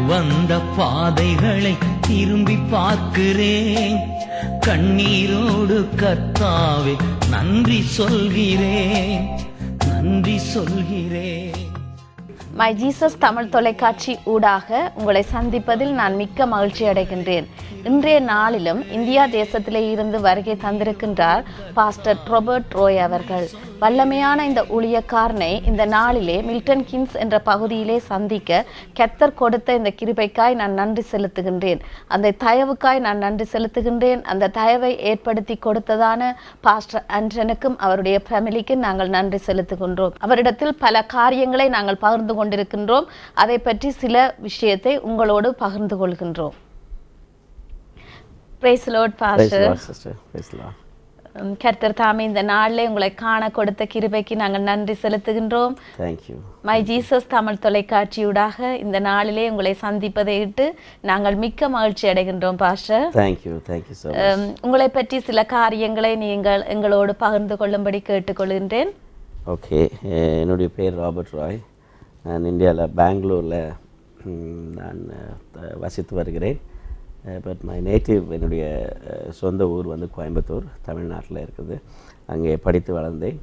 வந்த பாதைகளை திரும்பி பார்க்கிறேன் கண்ணீரோடு கர்த்தாவே நன்றி சொல்கிறேன் நன்றி சொல்கிறேன் மை ஜீசஸ் தமிழ் தொலைக்காட்சி ஊடாக உங்களை சந்திப்பதில் நான் மிக்க மகிழ்ச்சி அடைகின்றேன் இன்றைய நாளிலும் இந்தியா தேசத்திலே இருந்து வருகை தந்திருக்கின்றார் பாஸ்டர் ரொபர்ட் ரோய் அவர்கள் வல்லமையான இந்த ஊழியக்காரனை இந்த நாளிலே மில்டன் கின்ஸ் என்ற பகுதியிலே சந்திக்க கெத்தர் கொடுத்த இந்த கிருபைக்காய் நான் நன்றி செலுத்துகின்றேன் அந்த தயவுக்காய் நான் நன்றி செலுத்துகின்றேன் அந்த தயவை ஏற்படுத்தி கொடுத்ததான பாஸ்டர் அன்றனுக்கும் அவருடைய ஃபேமிலிக்கும் நாங்கள் நன்றி செலுத்துகின்றோம் அவரிடத்தில் பல காரியங்களை நாங்கள் பகிர்ந்து கொண்டிருக்கின்றோம் அதை பற்றி சில விஷயத்தை உங்களோடு பகிர்ந்து கொள்கின்றோம் praise Lord Praise the pastor Lord, sister. Praise the Lord. உம், கர்த்தர் தாமே இந்த நாளிலே உங்களை காண கொடுத்த கிருபைக்கு நாங்கள் நன்றி செலுத்துகின்றோம் Thank you. My Jesus Tamil தொலைக்காட்சியூடாக இந்த நாளிலே உங்களை சந்திப்பதை இட்டு நாங்கள் மிக்க மகிழ்ச்சி அடைகின்றோம் pastor Thank you. Thank you so much. உம், உங்களை பற்றி சில காரியங்களை நீங்கள் எங்களோடு பகிர்ந்து கொள்ளும்படி கேட்டுக்கொள்கின்றேன் ஓகே என்னுடைய பேர் ராபர்ட் ராய் நான் இந்தியாவில் பெங்களூரில் நான் அஹ், வசித்து வருகிறேன் பட் மை நேட்டிவ் என்னுடைய அஹ், சொந்த ஊர் வந்து கோயம்புத்தூர் தமிழ்நாட்டில் இருக்குது அங்கே படித்து வளர்ந்தேன்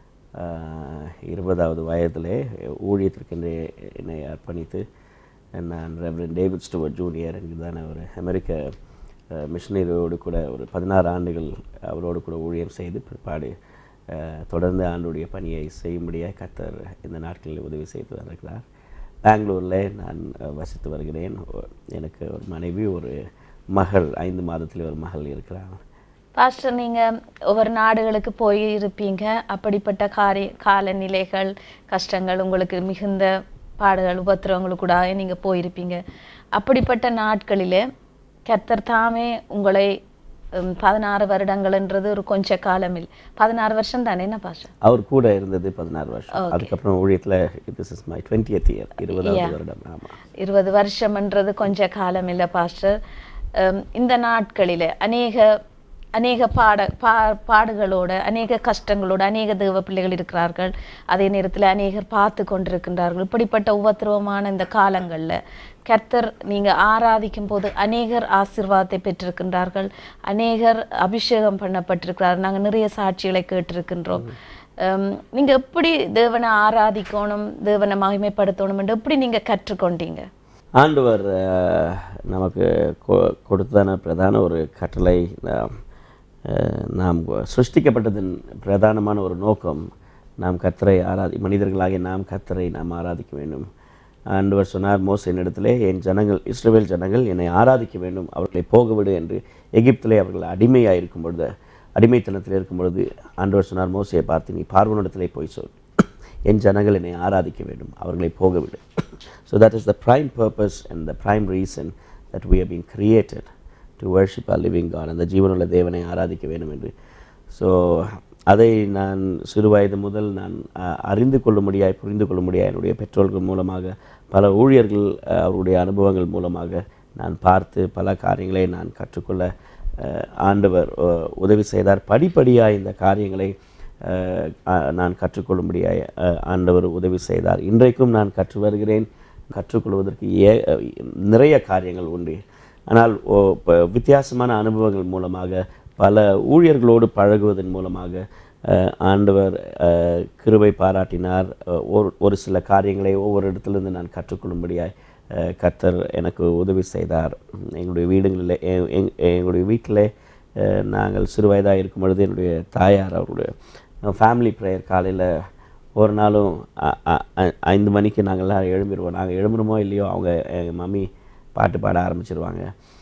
அஹ், இருபதாவது வயதிலே ஊழியத்திற்கு என்னை என்னை அர்ப்பணித்து நான் ரெவரன் டேவிட் ஸ்டுவர்ட் ஜூனியர் என்கிறதான ஒரு அமெரிக்க அஹ், மிஷனரியோடு கூட ஒரு பதினாறு ஆண்டுகள் அவரோடு கூட ஊழியம் செய்து பிற்பாடு அஹ், தொடர்ந்து ஆண்டுடைய பணியை செய்யும்படியாக கத்தர் இந்த நாட்களில் உதவி செய்து வருகிறார் பெங்களூரில் நான் அஹ், வசித்து வருகிறேன் ஒ- எனக்கு ஒரு மனைவி ஒரு மகள் ஐந்து மாதத்தில் ஒரு மகள் இருக்கிறார் பாஸ்டர் நீங்க ஒவ்வொரு நாடுகளுக்கு போய் இருப்பீங்க அப்படிப்பட்ட காரிய காலநிலைகள் கஷ்டங்கள் உங்களுக்கு மிகுந்த பாடுகள் உபத்திரவங்களுக்கு கூட நீங்க போயிருப்பீங்க அப்படிப்பட்ட நாட்களிலே கர்த்தர் தாமே உங்களை உம், பதினாறு வருடங்கள்ன்றது ஒரு கொஞ்ச காலம் இல்லை பதினாறு வருஷம் தானே என்ன பாஸ்டர் அவர் கூட இருந்தது பதினாறு வருஷம் அதுக்கப்புறம் ஊழியத்தில் this is my twentieth year இருபதாவது வருடம் ஆமாம் இருபது வருஷம்ன்றது கொஞ்ச காலம் இல்லை பாஸ்டர் உம், இந்த நாட்களில் அநேக அநேக பாட பா பாடுகளோட அநேக கஷ்டங்களோட அநேக தேவ பிள்ளைகள் இருக்கிறார்கள் அதே நேரத்தில் அநேகர் பார்த்து கொண்டிருக்கின்றார்கள் இப்படிப்பட்ட உபத்திரவமான இந்த காலங்களில் கர்த்தர் நீங்கள் ஆராதிக்கும் போது அநேகர் ஆசீர்வாதத்தை பெற்றிருக்கின்றார்கள் அநேகர் அபிஷேகம் பண்ணப்பட்டிருக்கிறார்கள் நாங்கள் நிறைய சாட்சிகளை கேட்டிருக்கின்றோம் உம், நீங்க எப்படி தேவனை ஆராதிக்கணும் தேவனை மகிமைப்படுத்தணும் என்று எப்படி நீங்க கற்றுக்கொண்டீங்க ஆண்டவர் அஹ், நமக்கு கொ- கொடுத்ததான பிரதான ஒரு கட்டளை நாம், அஹ், நாம் சிருஷ்டிக்கப்பட்டதன் பிரதானமான ஒரு நோக்கம் நாம் கத்தரை ஆராதி மனிதர்களாகிய நாம் கத்தரை நாம் ஆராதிக்க வேண்டும் ஆண்டவர் சொன்னார் மோசையின் இடத்திலே என் ஜனங்கள் இஸ்ரவேல் ஜனங்கள் என்னை ஆராதிக்க வேண்டும் அவர்களை போகவிடு என்று எகிப்திலே அவர்கள் அடிமையாக இருக்கும் பொழுது அடிமைத்தனத்தில் இருக்கும் பொழுது ஆண்டவர் சொன்னார் மோசையை பார்த்து நீ பார்வனிடத்திலே போய் சொல் என் ஜனங்கள் என்னை ஆராதிக்க வேண்டும் அவர்களை போகவிடு so that is the prime purpose and the prime reason that we have been created to worship our living God அந்த ஜீவனுள்ள தேவனை ஆராதிக்க வேண்டும் என்று ஸோ அதை நான் சிறு வயது முதல் நான் அஹ், அறிந்து கொள்ளும்படியாய் புரிந்து கொள்ளும்படியாய் என்னுடைய பெற்றோர்கள் மூலமாக பல ஊழியர்கள் அஹ், அவருடைய அனுபவங்கள் மூலமாக நான் பார்த்து பல காரியங்களை நான் கற்றுக்கொள்ள அஹ், ஆண்டவர் அஹ், உதவி செய்தார் படிப்படியாய் இந்த காரியங்களை அஹ், அஹ், நான் கற்றுக்கொள்ளும்படியாய் அஹ், ஆண்டவர் உதவி செய்தார் இன்றைக்கும் நான் கற்று வருகிறேன் கற்றுக்கொள்வதற்கு ஏ அஹ், நிறைய காரியங்கள் உண்டு ஆனால் ஓ- ப- வித்தியாசமான அனுபவங்கள் மூலமாக பல ஊழியர்களோடு பழகுவதன் மூலமாக அஹ், ஆண்டவர் அஹ், கிருபை பாராட்டினார் அஹ், ஒரு ஒரு சில காரியங்களை ஒவ்வொரு இடத்துலேருந்து நான் கற்றுக்கொள்ளும்படியாய் அஹ், கர்த்தர் எனக்கு உதவி செய்தார் எங்களுடைய வீடுகளில் எ- எங்- எங்களுடைய வீட்டில் அஹ், நாங்கள் சிறு வயதாக இருக்கும் பொழுது என்னுடைய தாயார் அவருடைய ஃபேமிலி ப்ரேயர் காலையில் ஒரு நாளும் அ- அ- அ- ஐந்து மணிக்கு நாங்கள்லாம் எழும்பிடுவோம் நாங்கள் எழும்புறோமோ இல்லையோ அவங்க எங்கள் மம்மி பாட்டு பாட ஆரம்பிச்சிருவாங்க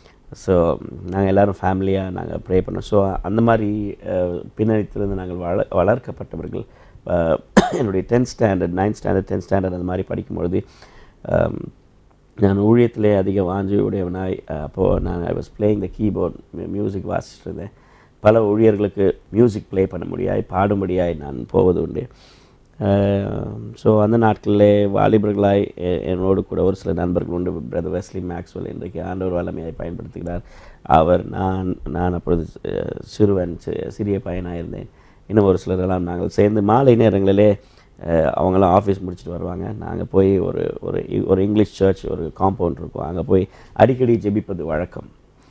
ஸோ நாங்கள் எல்லோரும் ஃபேமிலியாக நாங்கள் ப்ரே பண்ணோம் ஸோ அந்த மாதிரி அஹ், பின்னணித்திலிருந்து நாங்கள் வள வளர்க்கப்பட்டவர்கள் அஹ், என்னுடைய tenth standard ninth standard tenth standard அந்த மாதிரி படிக்கும்பொழுது அம், நான் ஊழியத்திலே அதிக வாஞ்சி உடையவனாய் அஹ், அப்போது நான் I was playing the keyboard music வாசிச்சுட்டு இருந்தேன் பல ஊழியர்களுக்கு மியூசிக் ப்ளே பண்ண முடியாய் பாடும்படியாய் நான் போவது உண்டு ஸோ அந்த நாட்களிலே வாலிபர்களாய் எ- என்னோடு கூட ஒரு சில நண்பர்கள் உண்டு பிரதர் வெஸ்லி மேக்ஸ்வெல் இன்றைக்கு ஆண்டவர் வல்லமையை பயன்படுத்துகிறார் அவர் நான் நான் அப்பொழுது அஹ், சிறுவன் சி- சிறிய பையனாக இருந்தேன் இன்னும் ஒரு சிலரெல்லாம் நாங்கள் சேர்ந்து மாலை நேரங்களிலே அஹ், அவங்களாம் ஆஃபீஸ் முடிச்சுட்டு வருவாங்க நாங்கள் போய் ஒரு ஒரு ஒரு இங்கிலீஷ் சர்ச் ஒரு காம்பவுண்ட் இருக்கும் அங்கே போய் அடிக்கடி ஜெபிப்பது வழக்கம்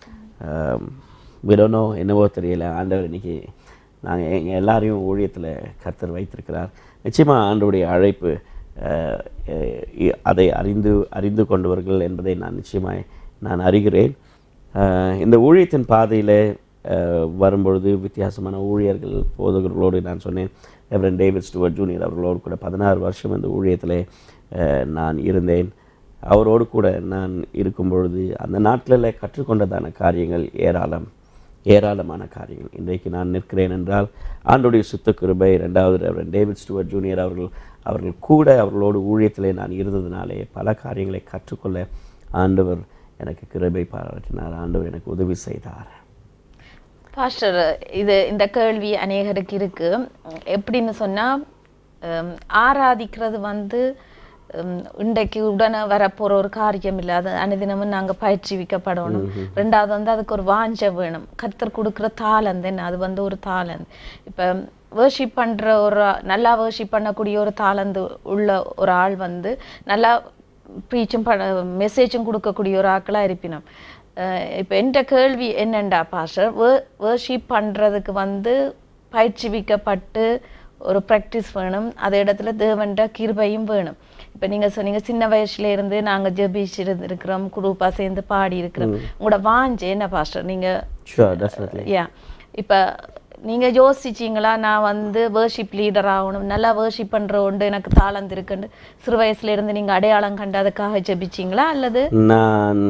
விடனோ என்னவோ தெரியல ஆண்டவர் இன்னைக்கு நாங்கள் எங்கள் எல்லாரையும் ஊழியத்தில் கர்த்தர் வைத்திருக்கிறார் நிச்சயமாக ஆண்டவருடைய அழைப்பு அஹ், அஹ், இ- அதை அறிந்து அறிந்து கொண்டவர்கள் என்பதை நான் நிச்சயமாய் நான் அறிகிறேன் அஹ், இந்த ஊழியத்தின் பாதையில் வரும்பொழுது வித்தியாசமான ஊழியர்கள் போதகர்களோடு நான் சொன்னேன் ரெவரன் டேவிட் ஸ்டுவர்ட் ஜூனியர் அவர்களோடு கூட பதினாறு வருஷம் இந்த ஊழியத்தில் அஹ், நான் இருந்தேன் அவரோடு கூட நான் இருக்கும் பொழுது அந்த நாட்களில் கற்றுக்கொண்டதான காரியங்கள் ஏராளம் ஏராளமான காரியங்கள் இன்றைக்கு நான் நிற்கிறேன் என்றால் ஆண்டுடைய சுத்த கிருபை ரெண்டாவது ரெவரன் டேவிட் ஸ்டுவர்ட் ஜூனியர் அவர்கள் அவர்கள் கூட அவர்களோடு ஊழியத்திலே நான் இருந்ததினாலே பல காரியங்களை கற்றுக்கொள்ள ஆண்டவர் எனக்கு கிருபை பாராட்டினார் ஆண்டவர் எனக்கு உதவி செய்தார் பாஸ்டர் இது இந்த கேள்வி அநேகருக்கு இருக்கு எப்படின்னு சொன்னா ஹம், ஆராதிக்கிறது வந்து ஹம், இன்றைக்கு உடனே வரப்போற ஒரு காரியம் இல்லை அது அனுதினமும் நாங்க பயிற்சிவிக்கப்படணும் ரெண்டாவது வந்து அதுக்கு ஒரு வாஞ்ச வேணும் கர்த்தர் கொடுக்குற தாளந்து என்ன அது வந்து ஒரு தாளந்து இப்ப வேர்ஷிப் பண்ற ஒரு ஆ- நல்லா வேர்ஷிப் பண்ணக்கூடிய ஒரு தாளந்து உள்ள ஒரு ஆள் வந்து நல்லா ப்ரீச்சும் பண்ண மெசேஜும் கொடுக்கக்கூடிய ஒரு ஆட்களாக இருப்பினோம் இப்போ என்ற கேள்வி என்னண்டா பாஸ்டர் வேர்ஷிப் பண்ணுறதுக்கு வந்து பயிற்சிவிக்கப்பட்டு ஒரு ப்ராக்டிஸ் வேணும் அதே இடத்துல தேவன்ட கிருபையும் வேணும் இப்போ நீங்கள் சொன்னீங்க சின்ன வயசுல இருந்து நாங்கள் ஜெபிச்சு இருக்கிறோம் குரூப்பாக சேர்ந்து பாடி இருக்கிறோம் உங்களோட வாஞ்சே என்ன பாஸ்டர் நீங்கள் ஷுவர் டெஃபினெட்லி யா இப்போ நீங்க யோசிச்சீங்களா நான் வந்து வேர்ஷிப் லீடர் ஆகணும் நல்லா வேர்ஷிப் பண்ற உண்டு எனக்கு தாளந்து இருக்குன்னு சிறு வயசுல இருந்து நீங்க அடையாளம் கண்டு அதுக்காக ஜெபிச்சீங்களா அல்லது நான்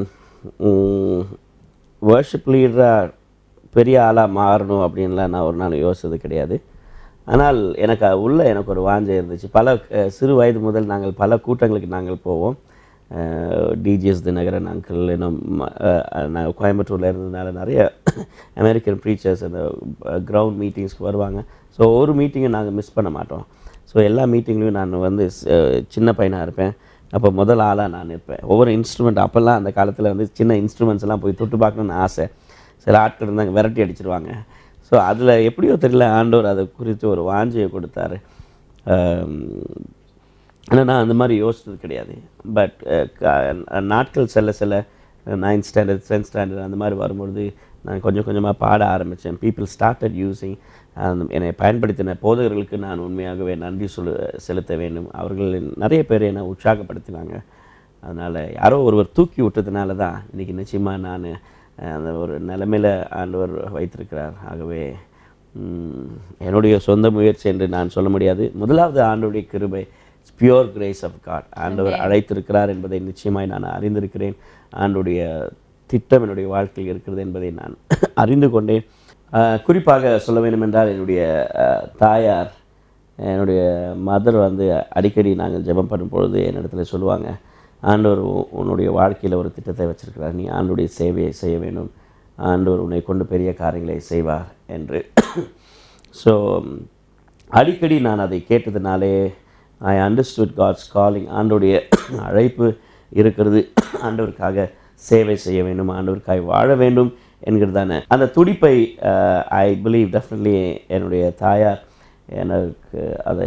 வேர்ஷிப் லீடராக பெரிய ஆளாக மாறணும் அப்படின்லாம் நான் ஒரு நாள் யோசிச்சது கிடையாது ஆனால் எனக்கு அது உள்ள எனக்கு ஒரு வாஞ்சை இருந்துச்சு பல அஹ், சிறு வயது முதல் நாங்கள் பல கூட்டங்களுக்கு நாங்கள் போவோம் டிஜிஎஸ் தினகரன் அங்கிள் இன்னும் நாங்கள் கோயம்புத்தூரில் இருந்ததுனால நிறைய அமெரிக்கன் ப்ரீச்சர்ஸ் அந்த கிரவுண்ட் மீட்டிங்ஸ்க்கு வருவாங்க ஸோ ஒரு மீட்டிங்கை நாங்கள் மிஸ் பண்ண மாட்டோம் ஸோ எல்லா மீட்டிங்லையும் நான் வந்து ஸ்- சின்ன பையனாக இருப்பேன் அப்போ முதல் ஆளாக நான் இருப்பேன் ஒவ்வொரு இன்ஸ்ட்ருமெண்ட் அப்போல்லாம் அந்த காலத்தில் வந்து சின்ன இன்ஸ்ட்ருமெண்ட்ஸ் எல்லாம் போய் தொட்டு பார்க்கணுன்னு ஆசை சில ஆட்கள் இருந்தாங்க விரட்டி அடிச்சிருவாங்க ஸோ அதில் எப்படியோ தெரியல ஆண்டவர் அதை குறித்து ஒரு வாஞ்சையை கொடுத்தாரு ஆனால் நான் அந்த மாதிரி யோசிச்சது கிடையாது பட் நாட்கள் செல்ல செல்ல நைன்த் ஸ்டாண்டர்ட் டென்த் ஸ்டாண்டர்ட் அந்த மாதிரி வரும்பொழுது நான் கொஞ்சம் கொஞ்சமாக பாட ஆரம்பித்தேன் பீப்புள் ஸ்டார்டட் யூஸிங் என்னை பயன்படுத்தின போதகர்களுக்கு நான் உண்மையாகவே நன்றி சொல்லு செலுத்த வேண்டும் அவர்கள் நிறைய பேர் என்னை உற்சாகப்படுத்தினாங்க அதனால் யாரோ ஒருவர் தூக்கி விட்டதுனால தான் இன்றைக்கி நிச்சயமாக நான் அந்த ஒரு நிலைமையில் ஆண்டவர் வைத்திருக்கிறார் ஆகவே ம், என்னுடைய சொந்த முயற்சி என்று நான் சொல்ல முடியாது முதலாவது ஆண்டவருடைய கிருபை பியூர் கிரேஸ் ஆஃப் காட் ஆண்டவர் அழைத்திருக்கிறார் என்பதை நிச்சயமாய் நான் அறிந்திருக்கிறேன் ஆண்டுடைய திட்டம் என்னுடைய வாழ்க்கையில் இருக்கிறது என்பதை நான் அறிந்து கொண்டேன் ஆஹ், குறிப்பாக சொல்ல வேண்டும் என்றால் என்னுடைய ஆஹ், தாயார் என்னுடைய மதர் வந்து அடிக்கடி நாங்கள் ஜெபம் பண்ணும் பொழுது என்னிடத்துல சொல்லுவாங்க ஆண்டவர் உ- உன்னுடைய வாழ்க்கையில் ஒரு திட்டத்தை வச்சிருக்கிறார் நீ ஆண்டுடைய சேவையை செய்ய வேண்டும் ஆண்டவர் உன்னை கொண்டு பெரிய காரியங்களை செய்வார் என்று ஸோ அடிக்கடி நான் அதை கேட்டதுனாலே ஐ அண்டர்ஸ்டுட் காட்ஸ் காலிங் ஆண்டோடைய அழைப்பு இருக்கிறது ஆண்டவருக்காக சேவை செய்ய வேண்டும் ஆண்டவருக்காக வாழ வேண்டும் என்கிறதான அந்த துடிப்பை ஐ பிலீவ் டெஃபினெட்லி என்னுடைய தாயார் எனக்கு அதை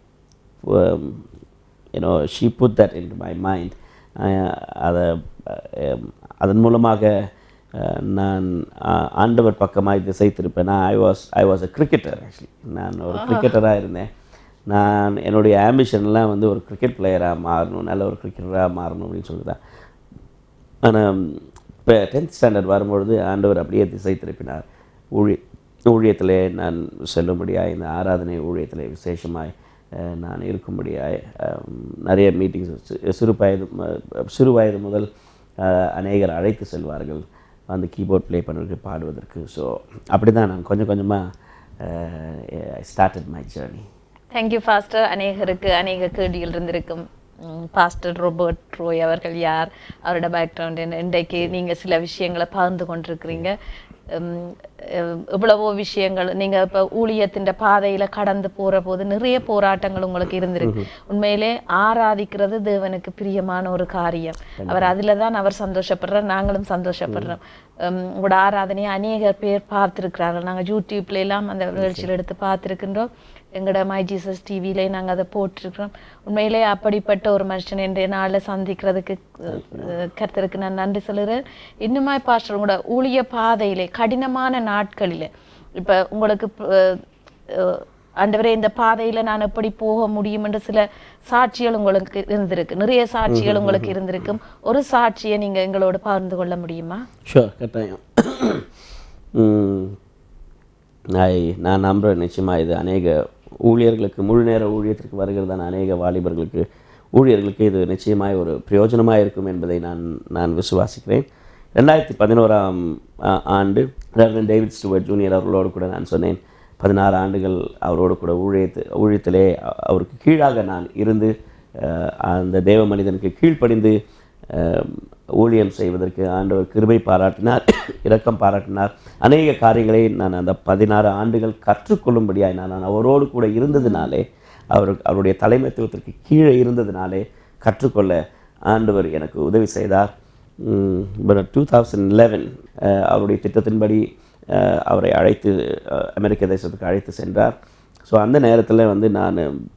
you know she put that in my mind அதை அஹ், அதன் மூலமாக அஹ், நான் ஆ- ஆண்டவர் பக்கமாய் திசை திருப்பேன் நான் I was I was a cricketer actually நான் ஒரு கிரிக்கெட்டராக இருந்தேன் நான் என்னுடைய ஆம்பிஷன்லாம் வந்து ஒரு கிரிக்கெட் பிளேயராக மாறணும் நல்ல ஒரு கிரிக்கெட்டராக மாறணும் அப்படின்னு சொல்லி தான் ஆனால் இப்போ டென்த் ஸ்டாண்டர்ட் வரும்பொழுது ஆண்டவர் அப்படியே திசை திருப்பினார் ஊழிய ஊழியத்திலே நான் செல்லும்படியாய் இந்த ஆராதனை ஊழியத்திலே விசேஷமாய் அஹ், நான் இருக்கும்படியாய் அஹ், நிறைய மீட்டிங்ஸ் சிறு வயது ம- சிறு வயது முதல் அஹ், அநேகர் அழைத்து செல்வார்கள் அந்த கீபோர்ட் ப்ளே பண்ணுறதுக்கு பாடுவதற்கு ஸோ அப்படி தான் நான் கொஞ்சம் கொஞ்சமாக I started my journey thank you pastor அநேகருக்கு அநேக கேள்விகள் இருந்திருக்கும் ம், பாஸ்டர் ரோபர்ட் ரோய் அவர்கள் யார் அவரோட பேக்ரவுண்ட் என்ன இன்றைக்கு நீங்க சில விஷயங்களை பகிர்ந்து கொண்டிருக்கிறீங்க ம், எவ்- எவ்வளவோ விஷயங்கள் நீங்க இப்ப ஊழியத்தின் பாதையில கடந்து போற போது நிறைய போராட்டங்கள் உங்களுக்கு இருந்திருக்கு உண்மையிலே ஆராதிக்கிறது தேவனுக்கு பிரியமான ஒரு காரியம் அவர் அதுல தான் அவர் சந்தோஷப்படுறார் நாங்களும் சந்தோஷப்படுறோம் உம், உங்களோட ஆராதனையை அநேக பேர் பார்த்திருக்கிறார்கள் நாங்க யூடியூப்ல எல்லாம் அந்த நிகழ்ச்சியில் எடுத்து பார்த்திருக்கின்றோம் எங்களோட மை ஜீசஸ் டிவியிலே நாங்கள் அதை போட்டிருக்கிறோம் உண்மையிலே அப்படிப்பட்ட ஒரு மனுஷன் இன்றைய நாளில் சந்திக்கிறதுக்கு அஹ், கர்த்தருக்கு நான் நன்றி சொல்லுறேன் இன்னுமாய் பாஸ்டர் உங்களோட ஊழிய பாதையிலே கடினமான நாட்களில் இப்போ உங்களுக்கு அஹ், அஹ், ஆண்டவரே இந்த பாதையில நான் எப்படி போக முடியும் என்று சில சாட்சிகள் உங்களுக்கு இருந்திருக்கு நிறைய சாட்சிகள் உங்களுக்கு இருந்திருக்கும் ஒரு சாட்சியை நீங்க எங்களோட பகிர்ந்து கொள்ள முடியுமா ஷுவர் கட்டாயம் ம், I- நான் நம்புகிறேன் நிச்சயமாக இது அநேக ஊழியர்களுக்கு முழு நேர ஊழியத்திற்கு வருகிறதான அநேக வாலிபர்களுக்கு ஊழியர்களுக்கு இது நிச்சயமாய் ஒரு பிரயோஜனமாக இருக்கும் என்பதை நான் நான் விசுவாசிக்கிறேன் ரெண்டாயிரத்தி பதினோராம் ஆ- ஆண்டு ரெவரன் டேவிட் ஸ்டுவர்ட் ஜூனியர் அவர்களோடு கூட நான் சொன்னேன் பதினாறு ஆண்டுகள் அவரோடு கூட ஊழியத்து ஊழியத்திலே அ- அவருக்கு கீழாக நான் இருந்து அஹ், அந்த தேவ மனிதனுக்கு கீழ்ப்படிந்து அஹ், ஊழியம் செய்வதற்கு ஆண்டவர் கிருபை பாராட்டினார் இரக்கம் பாராட்டினார் அநேக காரியங்களை நான் அந்த பதினாறு ஆண்டுகள் கற்றுக்கொள்ளும்படியாய் நான் நான் அவரோடு கூட இருந்ததினாலே அவர் அவருடைய தலைமைத்துவத்திற்கு கீழே இருந்ததினாலே கற்றுக்கொள்ள ஆண்டவர் எனக்கு உதவி செய்தார் டூ தௌசண்ட் லெவன் அவருடைய திட்டத்தின்படி அஹ், அவரை அழைத்து அஹ், அமெரிக்க தேசத்துக்கு அழைத்து சென்றார் ஸோ அந்த நேரத்தில் வந்து நான்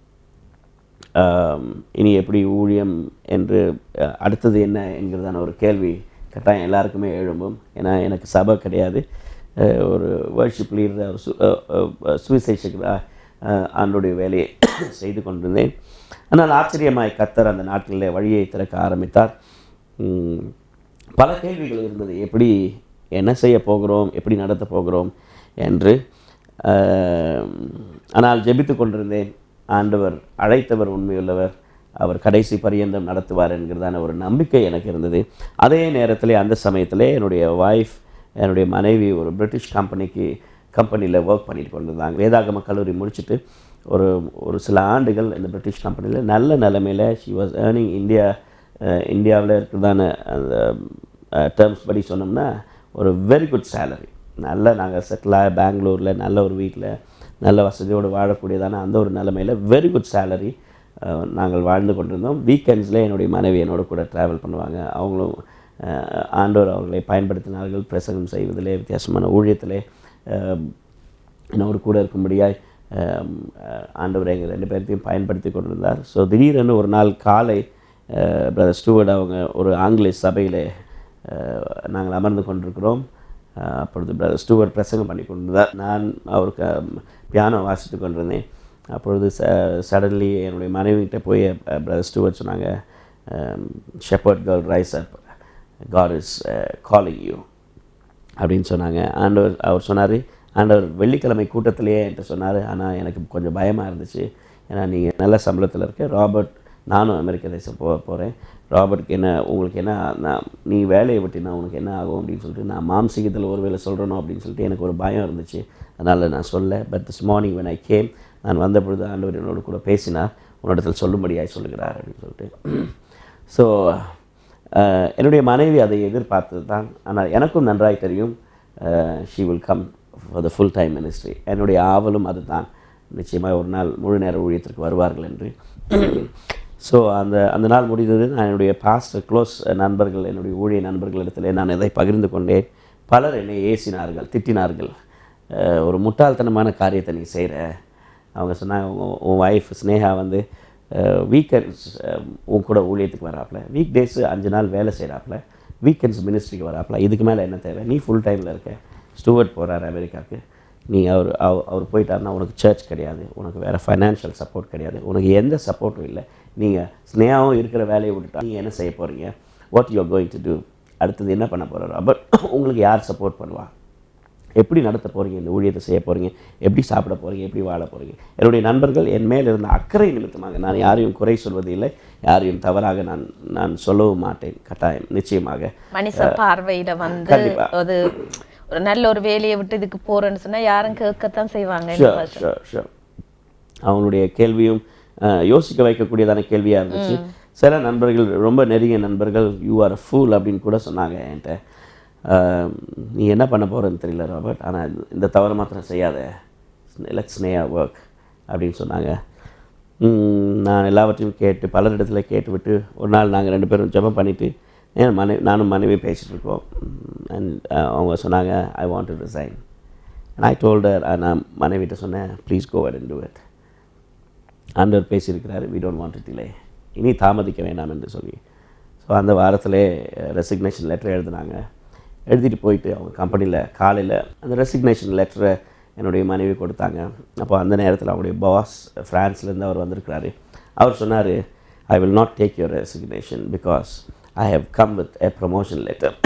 ஆம், இனி எப்படி ஊழியம் என்று அஹ், அடுத்தது என்ன என்கிறதான ஒரு கேள்வி கட்டாயம் எல்லாருக்குமே எழும்பும் ஏன்னா எனக்கு சபை கிடையாது அஹ், ஒரு வேர்ஷிப் லீடர் ஒரு சு சுவிசேஷகராக ஆண்டுடைய வேலையை செய்து கொண்டிருந்தேன் ஆனால் ஆச்சரியமாய் கத்தர் அந்த நாட்களில் வழியை திறக்க ஆரம்பித்தார் உம், பல கேள்விகள் இருந்தது எப்படி என்ன செய்ய போகிறோம் எப்படி நடத்த போகிறோம் என்று ஆம், ஆனால் ஜெபித்து கொண்டிருந்தேன் ஆண்டவர் அழைத்தவர் உண்மையுள்ளவர் அவர் கடைசி பரியந்தம் நடத்துவார் என்கிறதான ஒரு நம்பிக்கை எனக்கு இருந்தது அதே நேரத்தில் அந்த சமயத்தில் என்னுடைய ஒய்ஃப் என்னுடைய மனைவி ஒரு பிரிட்டிஷ் கம்பெனிக்கு கம்பெனியில் ஒர்க் பண்ணிட்டு கொண்டிருந்தாங்க வேதாகம கல்லூரி முடிச்சுட்டு ஒரு ஒரு சில ஆண்டுகள் இந்த பிரிட்டிஷ் கம்பெனியில் நல்ல நிலைமையில் ஷி வாஸ் ஏர்னிங் இந்தியா இந்தியாவில் இருக்கிறதான அந்த டேர்ம்ஸ் படி சொன்னோம்னா ஒரு வெரி குட் சேலரி நல்ல நாங்கள் செட்டிலாக பெங்களூரில் நல்ல ஒரு வீட்டில் நல்ல வசதியோடு வாழக்கூடியதான அந்த ஒரு நிலைமையில் வெரி குட் சேலரி நாங்கள் வாழ்ந்து கொண்டிருந்தோம் வீக்கெண்ட்ஸில் என்னுடைய மனைவி என்னோட கூட ட்ராவல் பண்ணுவாங்க அவங்களும் அஹ், ஆண்டவர் அவர்களை பயன்படுத்தினார்கள் பிரசங்கம் செய்வதிலே வித்தியாசமான ஊழியத்திலே அஹ், என்னோடு கூட இருக்கும்படியாய் அஹ், அஹ், ஆண்டவர் எங்கள் ரெண்டு பேர்த்தையும் பயன்படுத்தி கொண்டிருந்தார் ஸோ திடீரென்று ஒரு நாள் காலை பிரதர் ஸ்டூவர்ட் அவங்க ஒரு ஆங்கிலேய சபையில் நாங்கள் அமர்ந்து கொண்டிருக்கிறோம் அஹ், அப்பொழுது பிரதர் ஸ்டூவர்ட் பிரசங்கம் பண்ணி கொண்டிருந்தார் நான் அவருக்கு பியானோ வாசித்து கொண்டிருந்தேன் அப்பொழுது ச சடன்லி என்னுடைய மனைவிகிட்ட போய் பிரதர் ஸ்டூவர்ட் சொன்னாங்க shepherd girl rise up God is calling you அப்படின்னு சொன்னாங்க ஆண்டவர் அவர் சொன்னார் ஆண்டவர் வெள்ளிக்கிழமை கூட்டத்திலேயே என்கிட்ட சொன்னார் ஆனால் எனக்கு கொஞ்சம் பயமாக இருந்துச்சு ஏன்னா நீங்கள் நல்ல சம்பளத்தில் இருக்க ராபர்ட் நானும் அமெரிக்க தேசம் போக போகிறேன் ராபர்ட்க்கு என்ன உங்களுக்கு என்ன நான் நீ வேலையை விட்டினா உனக்கு என்ன ஆகும் அப்படின்னு சொல்லிட்டு நான் மாம்சீகத்தில் ஒரு வேலை சொல்கிறனோ அப்படின்னு சொல்லிட்டு எனக்கு ஒரு பயம் இருந்துச்சு அதனால் நான் சொல்ல but this morning when I came நான் வந்த பொழுது ஆண்டவர் என்னோட கூட பேசினார் உன்னிடத்தில் சொல்லும்படியாய் சொல்லுகிறார் அப்படின்னு சொல்லிட்டு ஸோ அஹ், என்னுடைய மனைவி அதை எதிர்பார்த்தது தான் ஆனால் எனக்கும் நன்றாய் தெரியும் she will come for the full time ministry என்னுடைய ஆவலும் அதுதான் நிச்சயமாக ஒரு நாள் முழு நேர ஊழியத்திற்கு வருவார்கள் என்று ஸோ அந்த அந்த நாள் முடிந்தது நான் என்னுடைய பாஸ்ட் க்ளோஸ் நண்பர்கள் என்னுடைய ஊழிய நண்பர்களிடத்தில் நான் இதை பகிர்ந்து கொண்டேன் பலர் என்னை ஏசினார்கள் திட்டினார்கள் அஹ், ஒரு முட்டாள்தனமான காரியத்தை நீ செய்கிற அவங்க சொன்னாங்க உன் உன் ஒய்ஃப் ஸ்னேகா வந்து வீக்கெண்ட்ஸ் உன் கூட ஊழியத்துக்கு வராப்புல வீக் டேஸு அஞ்சு நாள் வேலை செய்கிறாப்புல வீக்கெண்ட்ஸ் மினிஸ்ட்ரிக்கு வராப்புல இதுக்கு மேலே என்ன தேவை நீ ஃபுல் டைமில் இருக்க ஸ்டூவர்ட் போகிறார் அமெரிக்காவுக்கு நீ அவர் அவ- அவர் போயிட்டாருன்னா உனக்கு சர்ச் கிடையாது உனக்கு வேறு ஃபைனான்ஷியல் சப்போர்ட் கிடையாது உனக்கு எந்த சப்போர்ட்டும் இல்லை நீங்கள் ஸ்னேகாவும் இருக்கிற வேலையை விட்டுட்டா நீங்கள் என்ன செய்ய போகிறீங்க what you are going to do அடுத்தது என்ன பண்ண போகிறாரோ பட் உங்களுக்கு யார் சப்போர்ட் பண்ணுவா எப்படி நடத்த போகிறீங்க இந்த ஊழியத்தை செய்ய போகிறீங்க எப்படி சாப்பிட போகிறீங்க எப்படி வாழ போகிறீங்க என்னுடைய நண்பர்கள் என் மேல் இருந்த அக்கறை நிமித்தமாக நான் யாரையும் குறை சொல்வது இல்லை யாரையும் தவறாக நான் நான் சொல்லவும் மாட்டேன் கட்டாயம் நிச்சயமாக மனுஷ பார்வையில வந்து கண்டிப்பா. அது ஒரு நல்ல ஒரு வேலையை விட்டு இதுக்கு போறேன்னு சொன்னா யாரும் கேட்கத்தான் செய்வாங்க இந்த ஷுர் வருஷம். ஷுர் ஷுர் அவங்களுடைய கேள்வியும் அஹ், யோசிக்க வைக்கக்கூடியதான கேள்வியாக இருந்துச்சு சில நண்பர்கள் ரொம்ப நெருங்கிய நண்பர்கள் யூ ஆர் ஃபூல் அப்படின்னு கூட சொன்னாங்க என்கிட்ட அஹ், நீ என்ன பண்ண போகிறன்னு தெரியல ராபர்ட் ஆனால் இந்த தவறு மாத்திரம் செய்யாத லெட்ஸ் ஸ்னேயா ஒர்க் அப்படின்னு சொன்னாங்க ம், நான் எல்லாவற்றையும் கேட்டு பலரிடத்துல கேட்டு விட்டு ஒரு நாள் நாங்கள் ரெண்டு பேரும் ஜெபம் பண்ணிவிட்டு என் மனைவி நானும் மனைவி பேசிகிட்டு இருக்கோம் அண்ட் அவங்க சொன்னாங்க I want to resign and I told her நான் மனைவிட்ட சொன்னேன் please go ahead and do it ஆண்டவர் பேசியிருக்கிறாரு we don't want to delay இனி தாமதிக்க வேண்டாம் என்று சொல்லி ஸோ அந்த வாரத்திலே ரெசிக்னேஷன் லெட்டர் எழுதினாங்க எழுதிட்டு போயிட்டு அவங்க கம்பெனியில் காலையில் அந்த ரெசிக்னேஷன் லெட்டரை என்னுடைய மனைவி கொடுத்தாங்க அப்போ அந்த நேரத்தில் அவங்களுடைய பாஸ் ஃப்ரான்ஸ்லேருந்து அவர் வந்திருக்கிறாரு அவர் சொன்னார் I will not take your resignation because I have come with a promotion letter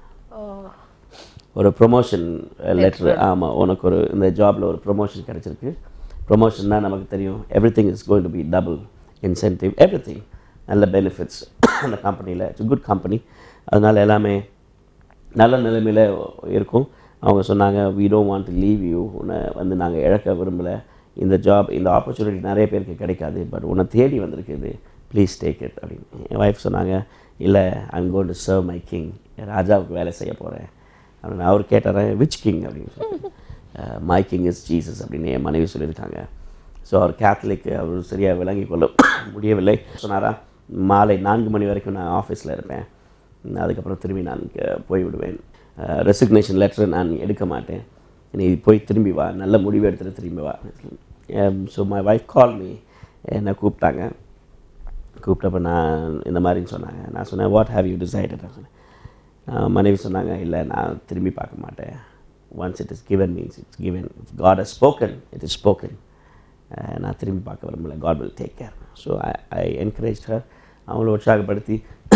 ஒரு ப்ரொமோஷன் லெட்ரு ஆமாம் உனக்கு ஒரு இந்த ஜாபில் ஒரு ப்ரொமோஷன் கிடச்சிருக்கு ப்ரொமோஷன்னா நமக்கு தெரியும் everything is going to be double incentive everything நல்ல பெனிஃபிட்ஸ் அந்த கம்பெனியில் இட்ஸ் குட் கம்பெனி அதனால் எல்லாமே நல்ல நிலைமையில் இருக்கும் அவங்க சொன்னாங்க we don't want to leave you உன்னை வந்து நாங்கள் இழக்க விரும்பலை இந்த ஜாப் இந்த ஆப்பர்ச்சுனிட்டி நிறைய பேருக்கு கிடைக்காது பட் உன்னை தேடி வந்திருக்குது ப்ளீஸ் டேக் இட் அப்படின்னு என் ஒய்ஃப் சொன்னாங்க இல்லை I'm going to serve my king ராஜாவுக்கு வேலை செய்ய போகிறேன் அப்படின்னு அவர் கேட்டார் விச் கிங் அப்படின்னு சொல்லி மை கிங் இஸ் ஜீசஸ் அப்படின்னு என் மனைவி சொல்லியிருக்காங்க ஸோ அவர் கேத்தலிக் அவர் சரியாக விளங்கி கொள்ள முடியவில்லை சொன்னாரா மாலை நான்கு மணி வரைக்கும் நான் ஆஃபீஸில் இருப்பேன் அதுக்கப்புறம் திரும்பி நான் க- போய்விடுவேன் ரெசிக்னேஷன் லெட்டர் நான் எடுக்க மாட்டேன் நீ போய் திரும்பி வா நல்ல முடிவு எடுத்துகிட்டு திரும்பி வா so my wife call me என்னை கூப்பிட்டாங்க கூப்பிட்டப்ப நான் இந்த மாதிரின்னு சொன்னாங்க நான் சொன்னேன் வாட் ஹேவ் யூ டிசைடட் சொன்னேன் ஆஹ் மனைவி சொன்னாங்க இல்லை நான் திரும்பி பார்க்க மாட்டேன் once it is given means it's given God has spoken it is spoken அஹ் நான் திரும்பி பார்க்க விரும்பல God will take care so I I encourage her அவங்கள உற்சாகப்படுத்தி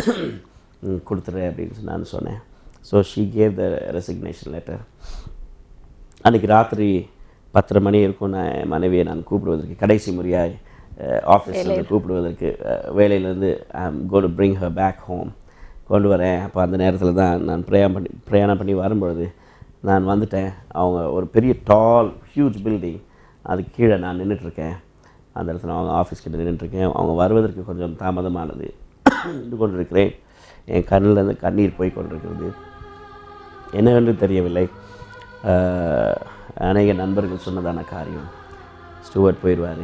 ம், கொடுத்துட்றேன் அப்படின்னு சொல்லி நான் சொன்னேன் so she gave the resignation letter அன்றைக்கி ராத்திரி பத்தரை மணி இருக்கும் நான் என் மனைவியை நான் கூப்பிடுவதற்கு கடைசி முறையாக ஆஃபீஸ்லேருந்து கூப்பிடுவதற்கு அஹ், வேலையிலேருந்து I'm go to bring her back home கொண்டு வரேன் அப்போ அந்த நேரத்தில் தான் நான் பிரயாணம் பண்ணி பிரயாணம் பண்ணி வரும்பொழுது நான் வந்துட்டேன் அவங்க ஒரு பெரிய டால் ஹியூஜ் பில்டிங் அதுக்கு கீழே நான் நின்றுட்டுருக்கேன் அந்த இடத்துல அவங்க ஆஃபீஸ் கிட்ட நின்றுட்டுருக்கேன் அவங்க வருவதற்கு கொஞ்சம் தாமதமானது நின்று கொண்டிருக்கிறேன் என் கண்ணிலேருந்து கண்ணீர் போய் கொண்டிருக்கிறது என்னவென்று தெரியவில்லை ஆஹ், அநேக நண்பர்கள் சொன்னதான காரியம் ஸ்டூவர்ட் போயிடுவார்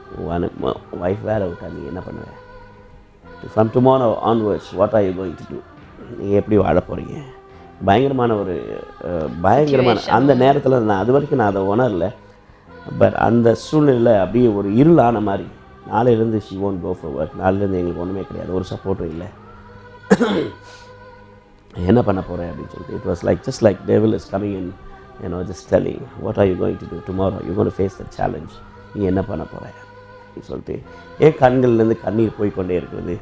ஒய்ஃப் வேலை விட்டா நீ என்ன பண்ணுவேன் from tomorrow onwards what are you going to do நீங்கள் எப்படி வாழ போகிறீங்க பயங்கரமான ஒரு அஹ், பயங்கரமான அந்த நேரத்தில் நான் அது வரைக்கும் நான் அதை உணரல பட் அந்த சூழ்நிலையில் அப்படியே ஒரு இருளான மாதிரி நாளையிலேருந்து she won't go for work நாளையிலேருந்து எங்களுக்கு ஒன்றுமே கிடையாது ஒரு சப்போர்ட்டும் இல்லை என்ன பண்ண போகிறேன் அப்படின்னு சொல்லிட்டு it was like just like devil is coming in you know just telling what are you going to do tomorrow you gonna face the challenge நீ என்ன பண்ண போகிற அப்படின்னு சொல்லிட்டு என் கண்கள்லேருந்து கண்ணீர் போய்க்கொண்டே இருக்கிறது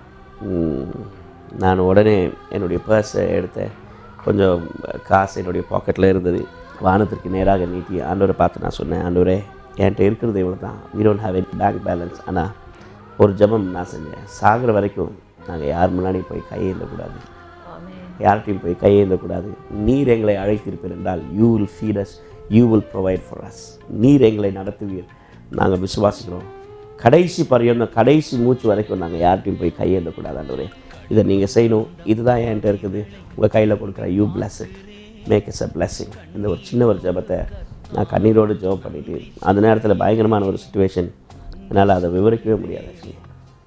உம், நான் உடனே என்னுடைய பர்ஸை எடுத்தேன் கொஞ்சம் காசு என்னுடைய பாக்கெட்டில் இருந்தது வானத்திற்கு நேராக நீட்டி ஆண்டவரை பார்த்து நான் சொன்னேன் ஆண்டவரே என்கிட்ட இருக்கிறது இவ்வளோ தான் we don't have any bank balance ஆனால் ஒரு ஜெபம் நான் செஞ்சேன் சாகிற வரைக்கும் நாங்கள் யார் முன்னாடி போய் கையேந்தக்கூடாது யார்கிட்டையும் போய் கையேந்தக்கூடாது நீர் எங்களை அழைத்திருப்பீர் என்றால் you will feed us you will provide for us நீர் எங்களை நடத்துவீர் நாங்கள் விசுவாசிக்கிறோம் கடைசி பரியந்தம் கடைசி மூச்சு வரைக்கும் நாங்கள் யார்கிட்டையும் போய் கையேந்தக்கூடாது ஆண்டவரே இதை நீங்கள் செய்யணும் இதுதான் என்கிட்ட இருக்குது உங்கள் கையில் கொடுக்குற you bless it make is a blessing இந்த ஒரு சின்ன ஒரு ஜெபத்தை நான் கண்ணீரோடு ஜெபம் பண்ணிட்டு அந்த நேரத்தில் பயங்கரமான ஒரு சுச்சுவேஷன் என்னால் அதை விவரிக்கவே முடியாது ஆக்சுவலி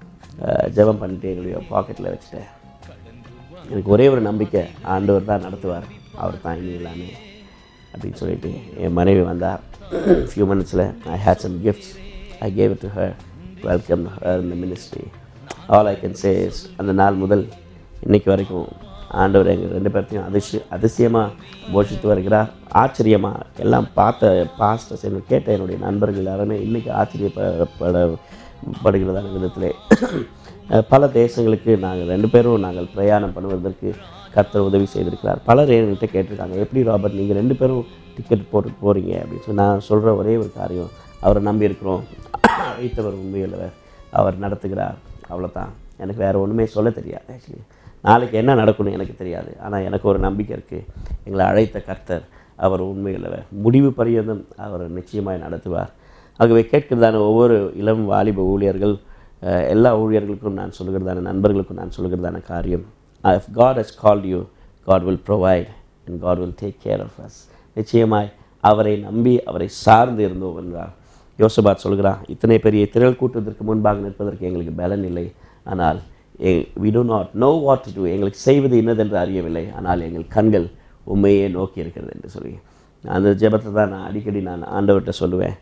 ஜெபம் பண்ணிட்டு என்னுடைய பாக்கெட்டில் வச்சுட்டேன் எனக்கு ஒரே ஒரு நம்பிக்கை ஆண்டவர் தான் நடத்துவார் அவர் தான் இனி எல்லாமே அப்படின்னு சொல்லிட்டு என் மனைவி வந்தார் ஃபியூ மினிட்ஸில் I had some gifts I gave it to her welcome her in the ministry all I can say is அந்த நாள் முதல் இன்னைக்கு வரைக்கும் ஆண்டவர் எங்கள் ரெண்டு பேர்த்தையும் அதிசய அதிசயமாக போஷித்து வருகிறார் ஆச்சரியமாக எல்லாம் பார்த்த பாஸ்டர்ஸ் என்ன கேட்ட என்னுடைய நண்பர்கள் எல்லாருமே இன்றைக்கி ஆச்சரியப்பட படுகிறதான விதத்திலே அஹ் பல தேசங்களுக்கு நாங்கள் ரெண்டு பேரும் நாங்கள் பிரயாணம் பண்ணுவதற்கு கர்த்தர் உதவி செய்திருக்கிறார் பலர் என்கிட்ட கேட்டிருக்காங்க எப்படி ராபர்ட் நீங்கள் ரெண்டு பேரும் டிக்கெட் போட்டு போகிறீங்க அப்படின்னு சொல்லி நான் சொல்கிற ஒரே ஒரு காரியம் அவரை நம்பி இருக்கிறோம் அழைத்தவர் உண்மையுள்ளவர் அவர் நடத்துகிறார் அவ்வளோதான் எனக்கு வேறு ஒன்றுமே சொல்ல தெரியாது ஆக்சுவலி நாளைக்கு என்ன நடக்கும்னு எனக்கு தெரியாது ஆனால் எனக்கு ஒரு நம்பிக்கை இருக்குது எங்களை அழைத்த கர்த்தர் அவர் உண்மையுள்ளவர் முடிவு பரியந்தம் அவர் நிச்சயமாய் நடத்துவார் ஆகவே கேட்கிறதான ஒவ்வொரு இளம் வாலிப ஊழியர்கள் அஹ், எல்லா ஊழியர்களுக்கும் நான் சொல்லுகிறதான நண்பர்களுக்கும் நான் சொல்லுகிறதான காரியம் if God has called you God will provide and God will take care of us நிச்சயமாய் அவரை நம்பி அவரை சார்ந்து இருந்தோம் என்றார் யோசபாத் சொல்கிறான் இத்தனை பெரிய திரள் கூட்டத்திற்கு முன்பாக நிற்பதற்கு எங்களுக்கு பலன் இல்லை ஆனால் we do not know what to do எங்களுக்கு செய்வது இன்னதென்று அறியவில்லை ஆனால் எங்கள் கண்கள் உண்மையே நோக்கி இருக்கிறது என்று சொல்லி அந்த ஜெபத்தை தான் நான் அடிக்கடி நான் ஆண்டவர்கிட்ட சொல்லுவேன்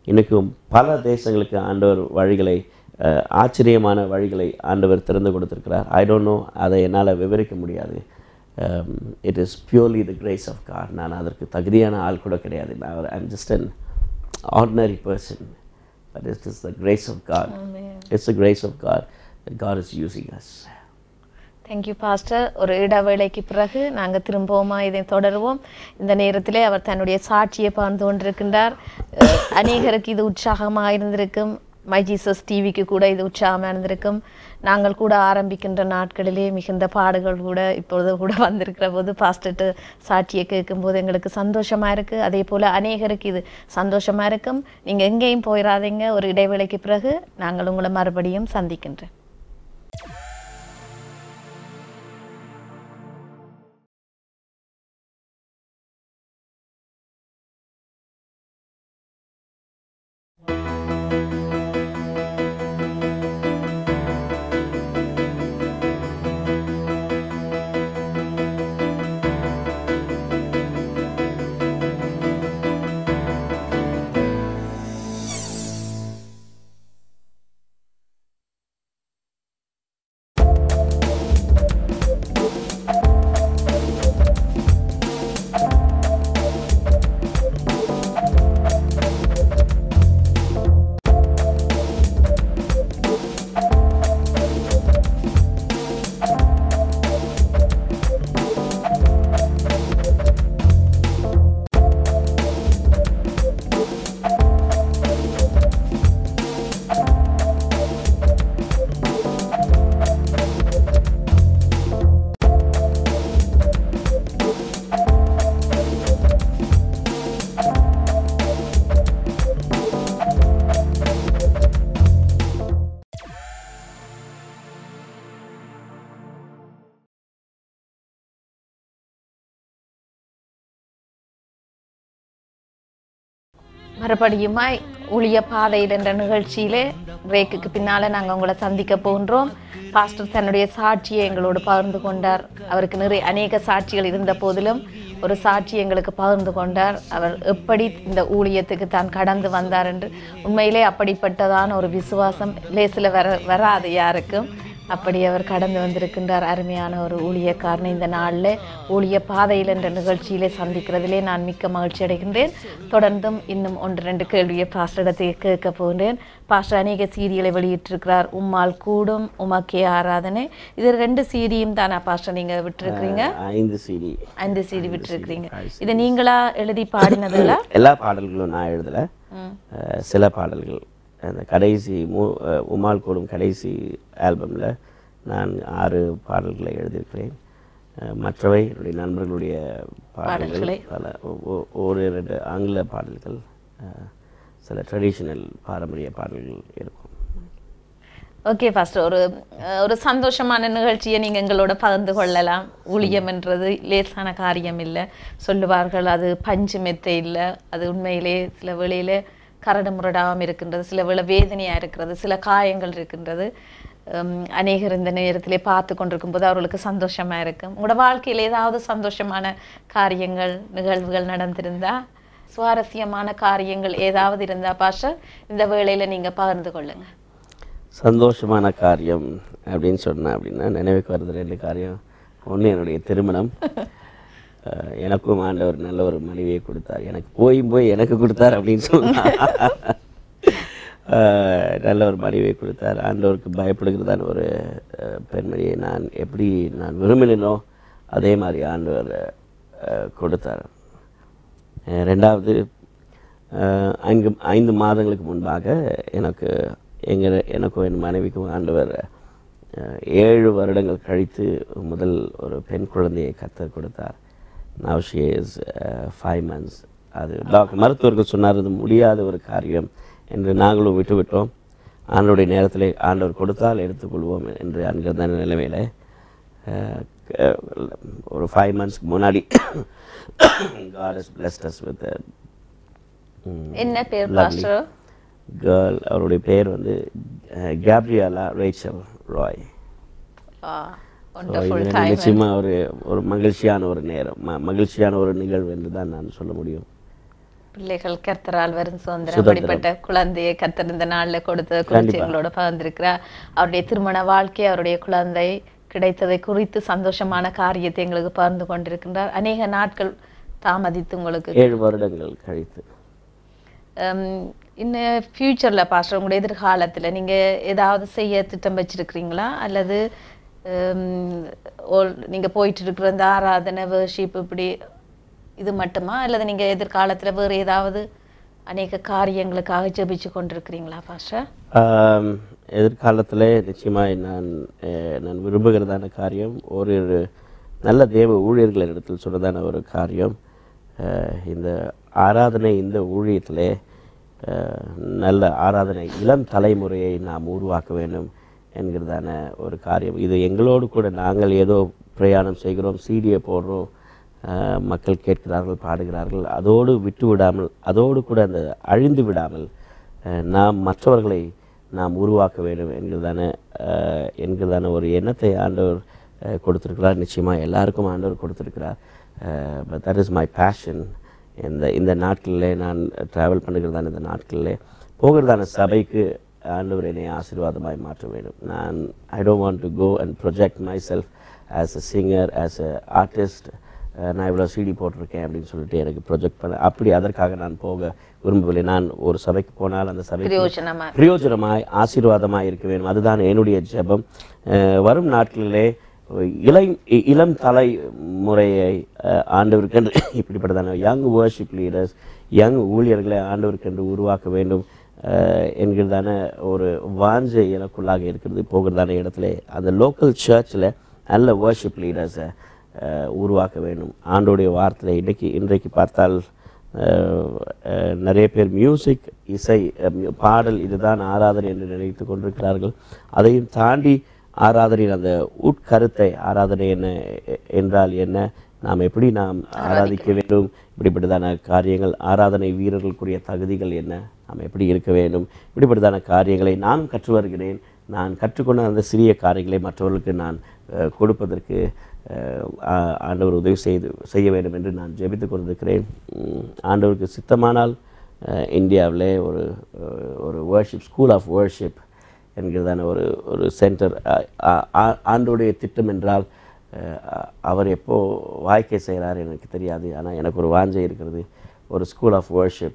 இன்றைக்கும் பல தேசங்களுக்கு ஆண்டவர் வழிகளை அஹ், ஆச்சரியமான வழிகளை ஆண்டவர் திறந்து கொடுத்திருக்கிறார் ஐ டோன்ட் நோ அதை என்னால் விவரிக்க முடியாது it is purely the grace of God நான் அதற்கு தகுதியான ஆள் கூட கிடையாது நான் I'm just an ordinary person but it is the grace of God it's the grace of God God is using us thank you pastor ஒரு இடைவேளைக்கு பிறகு நாங்கள் திரும்பவுமா இதை தொடருவோம் இந்த நேரத்திலே அவர் தன்னுடைய சாட்சியை பகிர்ந்து கொண்டிருக்கின்றார் அஹ், அநேகருக்கு இது உற்சாகமாக இருந்திருக்கும் மை ஜீசஸ் டிவிக்கு கூட இது உற்சாகமாக இருந்திருக்கும் நாங்கள் கூட ஆரம்பிக்கின்ற நாட்களிலே மிகுந்த பாடுகள் கூட இப்பொழுது கூட வந்திருக்கிற போது பாஸ்டர்ட்டு சாட்சியை கேட்கும்போது எங்களுக்கு சந்தோஷமாக இருக்குது அதே போல் அநேகருக்கு இது சந்தோஷமாக இருக்கும் நீங்கள் எங்கேயும் போயிடாதீங்க ஒரு இடைவேளைக்கு பிறகு நாங்கள் உங்களை மறுபடியும் சந்திக்கின்றேன் மறுபடியுமாய் ஊழிய பாதையில் என்ற நிகழ்ச்சியிலே பிரேக்குக்கு பின்னால நாங்கள் உங்களை சந்திக்க போகின்றோம் பாஸ்டர் தன்னுடைய சாட்சியை எங்களோடு பகிர்ந்து கொண்டார் அவருக்கு நிறைய அநேக சாட்சிகள் இருந்த போதிலும் ஒரு சாட்சி எங்களுக்கு பகிர்ந்து கொண்டார் அவர் எப்படி இந்த ஊழியத்துக்கு தான் கடந்து வந்தார் என்று உண்மையிலே அப்படிப்பட்டதான ஒரு விசுவாசம் லேசில் வர வராது யாருக்கும் அப்படி அவர் கடந்து வந்திருக்கின்றார் அருமையான ஒரு ஊழியக்காரனை இந்த நாளில் ஊழிய பாதையில் என்ற நிகழ்ச்சியிலே சந்திக்கிறதிலே நான் மிக்க மகிழ்ச்சி அடைகின்றேன் தொடர்ந்தும் இன்னும் ஒன்று ரெண்டு கேள்வியை பாஸ்டரிடத்தை கேட்க போகின்றேன் பாஸ்டர் அநேக சீரியலை வெளியிட்டிருக்கிறார் உம்மால் கூடும் உமக்கே ஆராதனை இது ரெண்டு சீடியும் தானா பாஸ்டர் நீங்கள் விட்டுருக்கிறீங்க ஐந்து சிடி அந்த சீடி விட்டுருக்கிறீங்க இதை நீங்களா எழுதி பாடினதுங்களா எல்லா பாடல்களும் நான் எழுதலை சில பாடல்கள் அந்த கடைசி மூ அஹ், உமால் கூடும் கடைசி ஆல்பமில் நான் ஆறு பாடல்களை எழுதியிருக்கிறேன் அஹ், மற்றவை என்னுடைய நண்பர்களுடைய பாடல்கள் பல ஒ- ஒ- ஒரு ரெண்டு ஆங்கில பாடல்கள் அஹ், சில ட்ரெடிஷ்னல் பாரம்பரிய பாடல்கள் இருக்கும் ஓகே பாஸ்டர் ஒரு அஹ், ஒரு சந்தோஷமான நிகழ்ச்சியை நீங்கள் எங்களோட பகிர்ந்து கொள்ளலாம் ஊழியம் என்றது லேசான காரியம் இல்லை சொல்லுவார்கள் அது பஞ்சு மெத்தை இல்லை அது உண்மையிலே சில வேளையில கரடு முரடாகவும் இருக்கின்றது சில வேளை வேதனையாக இருக்கிறது சில காயங்கள் இருக்கின்றது உம், அநேகர் இந்த நேரத்திலே பார்த்து கொண்டிருக்கும் போது அவர்களுக்கு சந்தோஷமா இருக்கும் உங்களோட வாழ்க்கையில் ஏதாவது சந்தோஷமான காரியங்கள் நிகழ்வுகள் நடந்திருந்தா சுவாரஸ்யமான காரியங்கள் ஏதாவது இருந்தா பாஸ்டர் இந்த வேளையில நீங்க பகிர்ந்து கொள்ளுங்க சந்தோஷமான காரியம் அப்படின்னு சொன்னேன் அப்படின்னா நினைவுக்கு வருது ரெண்டு காரியம் ஒன்று என்னுடைய திருமணம் அஹ், எனக்கும் ஆண்டவர் நல்ல ஒரு மனைவியை கொடுத்தார் எனக்கு போயும் போய் எனக்கு கொடுத்தார் அப்படின்னு சொன்னார் அஹ், நல்ல ஒரு மனைவியை கொடுத்தார் ஆண்டவருக்கு பயப்படுகிறதான ஒரு அஹ், பெண்மணியை நான் எப்படி நான் விரும்பினோ அதே மாதிரி ஆண்டவர் அஹ், கொடுத்தார் அஹ், ரெண்டாவது அஹ், ஐந்து ஐந்து மாதங்களுக்கு முன்பாக எனக்கு எங்கள் எனக்கும் என் மனைவிக்கும் ஆண்டவர் அஹ், ஏழு வருடங்கள் கழித்து முதல் ஒரு பெண் குழந்தையை கத்தர் கொடுத்தார் now she is five months அது டாக்டர் மருத்துவர்கள் சொன்னார் இது முடியாத ஒரு காரியம் என்று நாங்களும் விட்டுவிட்டோம் ஆண்டவருடைய நேரத்தில் ஆண்டவர் கொடுத்தால் எடுத்துக்கொள்வோம் என்று அன்கிற நிலைமையில் அஹ், க- ஒரு ஃபைவ் மந்த்ஸ்க்கு முன்னாடி God has blessed us with a என்ன பேர் lovely பாஸ்டர் girl அவருடைய பேர் வந்து கேப்ரியாலா ரேச்சல் ராய் ஒண்டர்ஃபுல் இது டைம் நிச்சயமா ஒரு ஒரு மகிழ்ச்சியான ஒரு நேரம் ம- மகிழ்ச்சியான ஒரு நிகழ்வு என்று தான் நான் சொல்ல முடியும் பிள்ளைகள் கர்த்தரால் வரும் சுதந்திரம் சுதந்திரம். அப்படிப்பட்ட குழந்தையை கர்த்தர் இந்த நாள்ல கொடுத்தது குறித்து எங்களோட பகிர்ந்திருக்கிறார் அவருடைய திருமண வாழ்க்கை அவருடைய குழந்தை கிடைத்ததை குறித்து சந்தோஷமான காரியத்தை எங்களுக்கு பகிர்ந்து கொண்டிருக்கின்றார் அநேக நாட்கள் தாமதித்து உங்களுக்கு ஏழு வருடங்கள் கழித்து இன்னும் ஃப்யூச்சரில் பாஸ்டர் உங்களுடைய எதிர்காலத்துல நீங்க ஏதாவது செய்ய திட்டம் வச்சிருக்கிறீங்களா அல்லது ஹம், ஓ- நீங்க போயிட்டு இருக்கிற இந்த ஆராதனை வேர்ஷிப் இப்படி இது மட்டுமா அல்லது நீங்க எதிர்காலத்துல வேறு ஏதாவது அநேக காரியங்களுக்காக ஜெபிச்சு கொண்டிருக்கிறீங்களா பாஸ்டர் ஆம், எதிர்காலத்தில் நிச்சயமாய் நான் அஹ், நான் விரும்புகிறதான காரியம் ஒரு நல்ல தேவ ஊழியர்களிடத்தில் சொன்னதான ஒரு காரியம் அஹ், இந்த ஆராதனை இந்த ஊழியத்திலே அஹ், நல்ல ஆராதனை இளம் தலைமுறையை நாம் உருவாக்க வேண்டும் என்கிறதான ஒரு காரியம் இது எங்களோடு கூட நாங்கள் ஏதோ பிரயாணம் செய்கிறோம் சீடியை போடுறோம் அஹ், மக்கள் கேட்கிறார்கள் பாடுகிறார்கள் அதோடு விட்டு விடாமல் அதோடு கூட அந்த அழிந்து விடாமல் அஹ், நாம் மற்றவர்களை நாம் உருவாக்க வேண்டும் என்கிறதான அஹ், என்கிறதான ஒரு எண்ணத்தை ஆண்டவர் அஹ், கொடுத்திருக்கிறார் நிச்சயமாக எல்லாருக்கும் ஆண்டவர் கொடுத்திருக்கிறார் but that is my passion இந்த இந்த நாட்களில் நான் ட்ராவல் பண்ணுகிறதான இந்த நாட்களில் போகிறதான சபைக்கு ஆண்டவர் என்னை ஆசீர்வாதமாய் மாற்ற வேண்டும் நான் I don't want to go and project myself as a singer as a artist நான் இவ்வளோ சிடி போட்டிருக்கேன் அப்படின்னு சொல்லிட்டு எனக்கு ப்ரொஜெக்ட் பண்ண அப்படி அதற்காக நான் போக விரும்பவில்லை நான் ஒரு சபைக்கு போனால் அந்த சபைக்கு பிரயோஜனமா பிரயோஜனமாய் ஆசீர்வாதமாய் இருக்க வேண்டும் அதுதான் என்னுடைய ஜெபம் அஹ் வரும் நாட்களிலே இளை இ- இளம் தலைமுறையை அஹ், ஆண்டவருக்கென்று இப்படிப்பட்டதான யங் வர்ஷிப் லீடர்ஸ் யங் ஊழியர்களை ஆண்டவருக்கென்று உருவாக்க வேண்டும் அஹ், என்கிறதான ஒரு வாஞ்சை எனக்குள்ளாக இருக்கிறது போகிறதான இடத்துல அந்த லோக்கல் சர்ச்சில் நல்ல வர்ஷிப் லீடர்ஸை உருவாக்க வேண்டும் ஆண்டோடைய வார்த்தையில் இன்றைக்கு இன்றைக்கு பார்த்தால் அஹ், அஹ், நிறைய பேர் மியூசிக் இசை அஹ், மியூ- பாடல் இதுதான் ஆராதனை என்று நினைத்து கொண்டிருக்கிறார்கள் அதையும் தாண்டி ஆராதனையின் அந்த உட்கருத்தை ஆராதனை என்ன எ- என்றால் என்ன நாம் எப்படி நாம் ஆராதிக்க வேண்டும் இப்படிப்பட்டதான காரியங்கள் ஆராதனை வீரர்களுக்குரிய தகுதிகள் என்ன நாம் எப்படி இருக்க வேண்டும் இப்படிப்பட்டதான காரியங்களை நானும் கற்று வருகிறேன் நான் கற்றுக்கொண்ட அந்த சிறிய காரியங்களை மற்றவர்களுக்கு நான் அஹ், கொடுப்பதற்கு அஹ், ஆ- ஆண்டவர் உதவி செய்து செய்ய வேண்டும் என்று நான் ஜெபித்துக் கொண்டிருக்கிறேன் உம், ஆண்டவருக்கு சித்தமானால் அஹ், இந்தியாவிலே ஒரு அஹ், ஒரு வர்ஷிப் ஸ்கூல் ஆஃப் வர்ஷிப் என்கிறதான ஒரு ஒரு சென்டர் ஆண்டோடைய திட்டம் என்றால் அஹ், அ- அவர் எப்போ வாய்க்கை செய்கிறார் எனக்கு தெரியாது ஆனால் எனக்கு ஒரு வாஞ்சை இருக்கிறது ஒரு ஸ்கூல் ஆஃப் வர்ஷிப்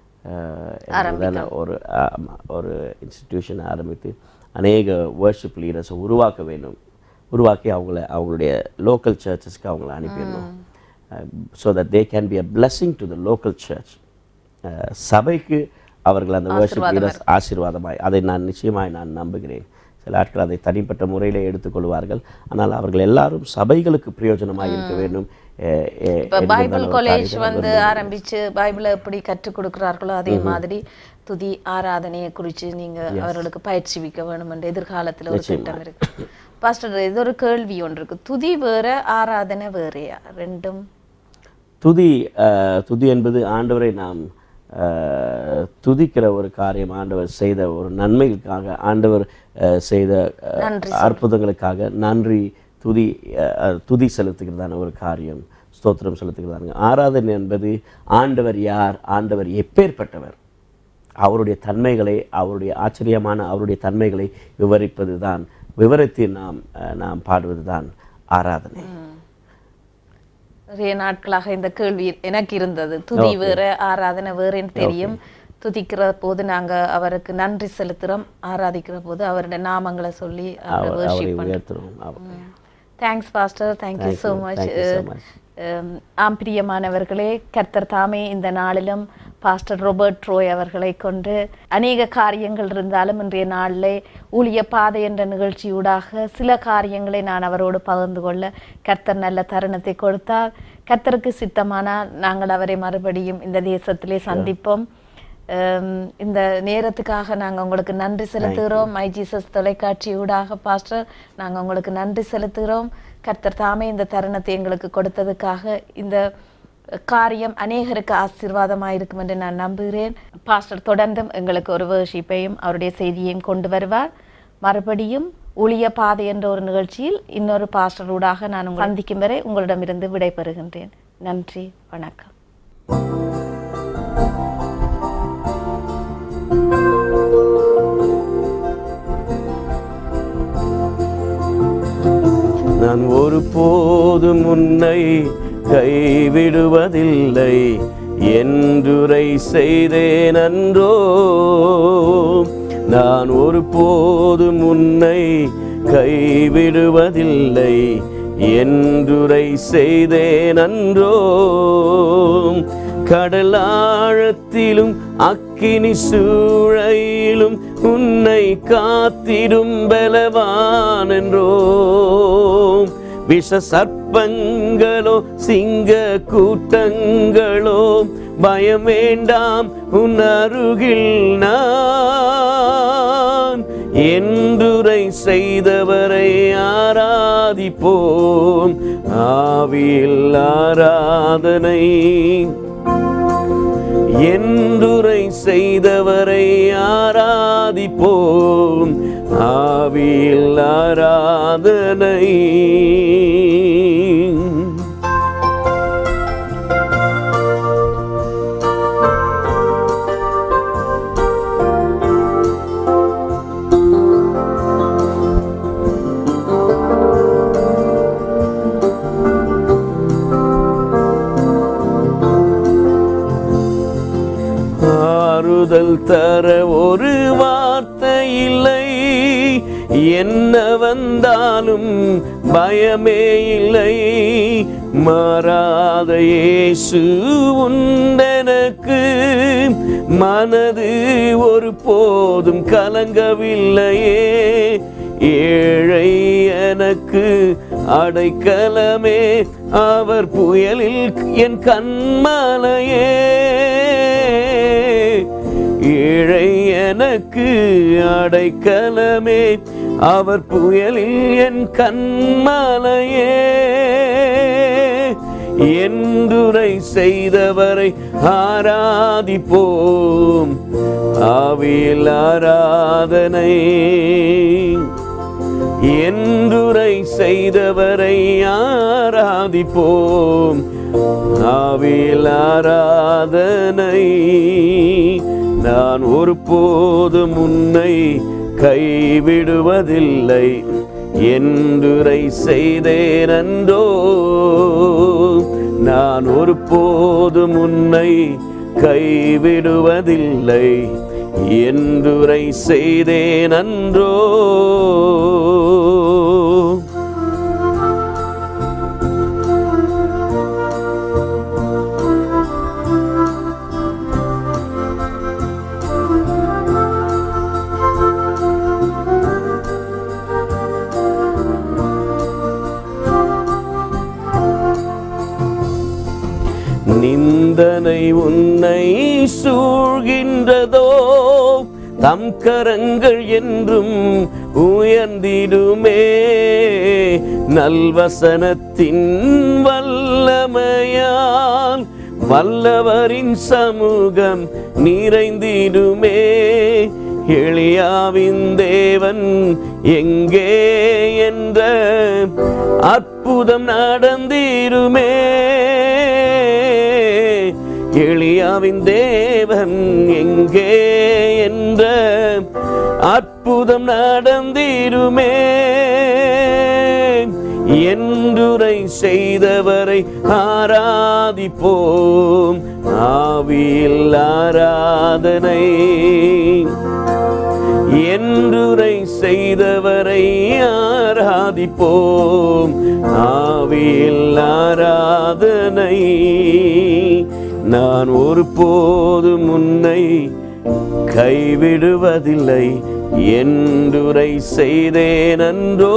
என்பதான ஒரு ஆமா, ஒரு இன்ஸ்டிடியூஷன் ஆரம்பித்து அநேக வர்ஷிப் லீடர்ஸை உருவாக்க வேண்டும் உருவாக்கி அவங்கள அவங்களுடைய லோக்கல் சர்ச்சஸ்க்கு அவங்கள அனுப்பிடணும் so that they can be a blessing to the local church சபைக்கு அவர்கள் அந்த வர்ஷிப் லீடர்ஸ் ஆசீர்வாதமாய் அதை நான் நிச்சயமாய் நான் நம்புகிறேன் சில ஆட்கள் அதை தனிப்பட்ட முறையிலே எடுத்துக்கொள்வார்கள் ஆனால் அவர்கள் எல்லாரும் சபைகளுக்கு பிரயோஜனமாய் இருக்க வேண்டும் அஹ், அஹ், இப்ப என்கிறதான பைபிள் ஒரு காலேஜ் காரியத்தை வந்து ஆரம்பிச்சு பைபிளை எப்படி கற்றுக் கொடுக்கிறார்களோ அதே மாதிரி துதி ஆராதனையை குறித்து நீங்க அவர்களுக்கு பயிற்சிவிக்க வேணும் என்ற எதிர்காலத்துல ஒரு திட்டம் இருக்கு பாஸ்டர் இது ஒரு கேள்வி ஒன்று இருக்கு துதி வேற ஆராதனை வேறையா ரெண்டும் துதி அஹ், துதி என்பது ஆண்டவரை நாம் அஹ், துதிக்கிற ஒரு காரியம் ஆண்டவர் செய்த ஒரு நன்மைகளுக்காக ஆண்டவர் அஹ், செய்த அஹ், அற்புதங்களுக்காக நன்றி துதி அஹ், துதி செலுத்துகிறதான ஒரு காரியம் ஸ்தோத்திரம் செலுத்துகிறதாங்க ஆராதனை என்பது ஆண்டவர் யார் ஆண்டவர் எப்பேற்பட்டவர் அவருடைய தன்மைகளை அவருடைய ஆச்சரியமான அவருடைய தன்மைகளை விவரிப்பது தான் விவரித்து நாம் அஹ், நாம் பாடுவது தான் ஆராதனை நிறைய நாட்களாக இந்த கேள்வி எனக்கு இருந்தது துதி வேற ஆராதனை வேறேன்னு தெரியும் துதிக்கிற போது நாங்க அவருக்கு நன்றி செலுத்துறோம் ஆராதிக்கிற போது அவருடைய நாமங்களை சொல்லி அவரை அவர்- அவரை worship பண்றோம் உயர்த்துறோம் அவர் thanks pastor thank you Thank so you. Much Thank you so much. ஆம் பிரியமானவர்களே கர்த்தர் தாமே இந்த நாளிலும் பாஸ்டர் ரோபர்ட் ட்ரோய் அவர்களை கொண்டு அநேக காரியங்கள் இருந்தாலும் இன்றைய நாளிலே ஊழிய பாதை என்ற நிகழ்ச்சியூடாக சில காரியங்களை நான் அவரோடு பகிர்ந்து கொள்ள கர்த்தர் நல்ல தருணத்தை கொடுத்தார் கர்த்தருக்கு சித்தமானால் நாங்கள் அவரை மறுபடியும் இந்த தேசத்திலே சந்திப்போம் ஹம், இந்த நேரத்துக்காக நாங்க உங்களுக்கு நன்றி செலுத்துகிறோம் மை ஜீசஸ் தொலைக்காட்சி ஊடாக பாஸ்டர் நாங்க உங்களுக்கு நன்றி செலுத்துகிறோம் கர்த்தர் தாமே இந்த தருணத்தை எங்களுக்கு கொடுத்ததுக்காக இந்த காரியம் அநேகருக்கு ஆசீர்வாதமாக இருக்கும் என்று நான் நம்புகிறேன் பாஸ்டர் தொடர்ந்தும் எங்களுக்கு ஒரு வேர்ஷிப்பையும் அவருடைய செய்தியையும் கொண்டு வருவார் மறுபடியும் ஊழிய பாதை என்ற ஒரு நிகழ்ச்சியில் இன்னொரு பாஸ்டரூடாக நான் உங்களை சந்திக்கும் வரை உங்களிடமிருந்து விடைபெறுகின்றேன் நன்றி வணக்கம் நான் ஒருபோதும் உன்னை கைவிடுவதில்லை என்றுரை செய்தேன் அன்றோ நான் ஒருபோதும் உன்னை கைவிடுவதில்லை என்றுரை செய்தேன் அன்றோ கடலாழத்திலும் அக்கினி சூழையிலும் உன்னை காத்திடும் பலவான் என்றோ விஷ சர்ப்பங்களோ சிங்க கூட்டங்களோ பயம் வேண்டாம் உன் அருகில் நான் என்றுரை செய்தவரை ஆராதிப்போம் ஆவியில் ஆராதனை என்றுரை செய்தவரை ஆராதிப்போம் ஆவியில் ஆராதனை ஆறுதல் தர ஒரு வார்த்தை இல்லை என்ன வந்தாலும் பயமே இல்லை மாறாத இயேசு உண்டெனக்கு மனது ஒரு போதும் கலங்கவில்லையே ஏழை எனக்கு அடைக்கலமே அவர் புயலில் என் கண்மலையே ஏழை எனக்கு அடைக்கலமே அவர் புயலில் என் கண்மலையே என்றுரை செய்தவரை ஆராதிப்போம் ஆவியில் ஆராதனை என்றுரை செய்தவரை ஆராதிப்போம் ஆவியில் ஆராதனை நான் ஒருபோதும் உன்னை கைவிடுவதில்லை என்றுரை செய்தேன் அன்றோ நான் ஒருபோதும் உன்னை கைவிடுவதில்லை என்றுரை செய்தேன் அன்றோ நிந்தனை உன்னை சூழ்கின்றதோ தம் கரங்கள் என்றும் உயர்ந்திடுமே நல்வசனத்தின் வல்லமையால் வல்லவரின் சமூகம் நிறைந்திடுமே எளியாவின் தேவன் எங்கே என்ற அற்புதம் நடந்திருமே எளியாவின் தேவன் எங்கே என்ற அற்புதம் நடந்திருமே என்றுரை செய்தவரை ஆராதிப்போம் ஆவியில் ஆராதனை என்றுரை செய்தவரை ஆராதிப்போம் ஆவியில் ஆராதனை நான் ஒருபோதும் உன்னை கைவிடுவதில்லை என்றுரை செய்தேன் அன்றோ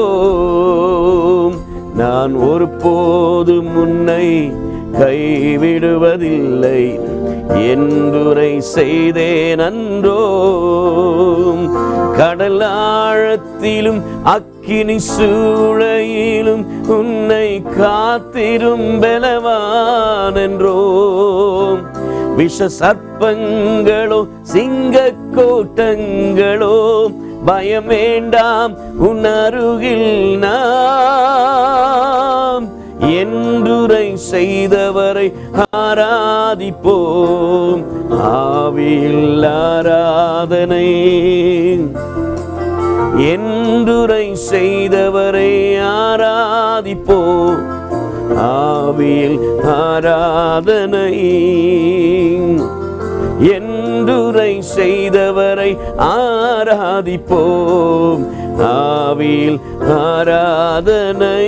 நான் ஒருபோதும் உன்னை கைவிடுவதில்லை என்றுரை செய்தேன் அன்றோ கடல் ஆழத்திலும் அக்கினி சூளையிலும் உன்னை காத்திரும் பலவான் என்றோம் விஷ சர்ப்பங்களோ சிங்க கோட்டங்களோ பயம் வேண்டாம் உன் அருகில் நாம் என்றுரை செய்தவரை ஆராதிப்போம் ஆவியில் ஆராதனை என்றுரை செய்தவரை ஆராதிப்போம் ஆராதிப்போம் ஆவியில் ஆராதனை என்றுரை செய்தவரை ஆராதிப்போம் ஆவியில் ஆராதனை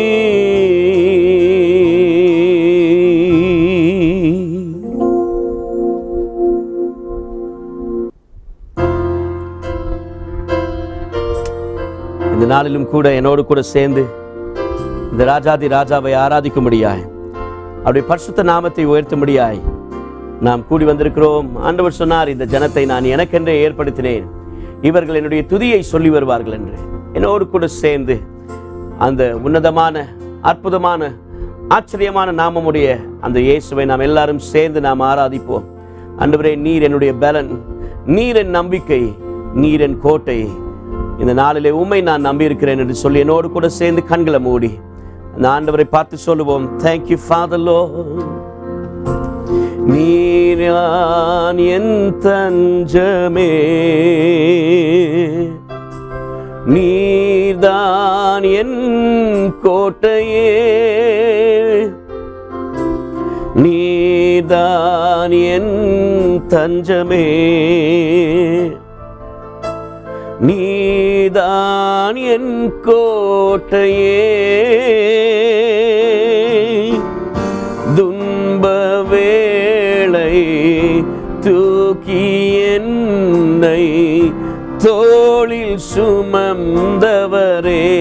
இந்த நாளிலும் கூட என்னோடு கூட சேர்ந்து இந்த ராஜாதி ராஜாவை ஆராதிக்கும்படியாய் அவருடைய பரிசுத்த நாமத்தை உயர்த்தும்படியாய் நாம் கூடி வந்திருக்கிறோம் ஆண்டவர் சொன்னார் இந்த ஜனத்தை நான் எனக்கென்றே ஏற்படுத்தினேன் இவர்கள் என்னுடைய துதியை சொல்லி வருவார்கள் என்று என்னோடு கூட சேர்ந்து அந்த உன்னதமான அற்புதமான ஆச்சரியமான நாமமுடைய அந்த இயேசுவை நாம் எல்லாரும் சேர்ந்து நாம் ஆராதிப்போம் ஆண்டவரே நீர் என்னுடைய பலன் நீர் என் நம்பிக்கை நீர் என் கோட்டை இந்த நாளிலே உண்மை நான் நம்பியிருக்கிறேன் என்று சொல்லி என்னோடு கூட சேர்ந்து கண்களை மூடி அந்த ஆண்டவரை பார்த்து சொல்லுவோம் தேங்க்யூ ஃபாதர்லோ நீரான் என் தஞ்சமே நீர்தான் என் கோட்டையே நீர்தான் என் தஞ்சமே நீதான் என் கோட்டையே துன்ப வேளை தூக்கி என்னை தோளில் சுமந்தவரே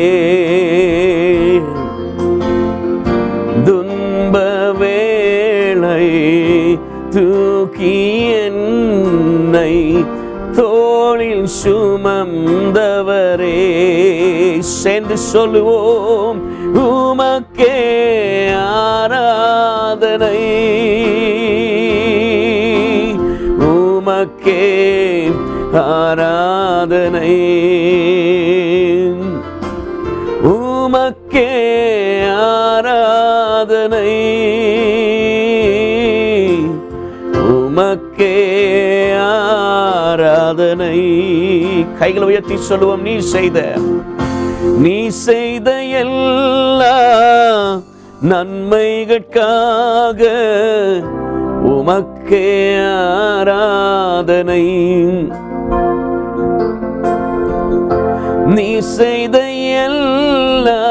துன்ப வேளை தூக்கி என்னை தோளில் சுமந்தவரே சேர்ந்து சொல்லுவோம் உமக்கே ஆராதனை உமக்கே ஆராதனை உமக்கே ஆராதனை உமக்கே ஆராதனை கைகளை உயர்த்தி சொல்லுவோம் நீ செய்த நீ செய்த எல்லா நன்மைகளுக்காக உமக்கே ஆராதனை நீ செய்த எல்லா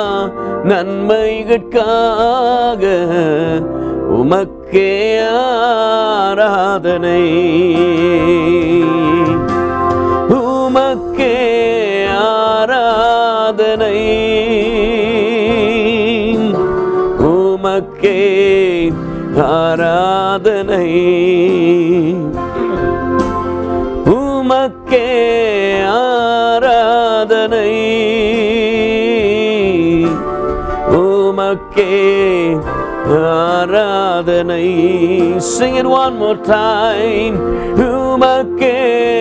நன்மைகளுக்காக உமக்கே ஆராதனை உமக்கே ஆராதனை உமக்கே ஆராதனை உமக்கே ஆராதனை உமக்கே ஆராதனை sing it one more time உமக்கே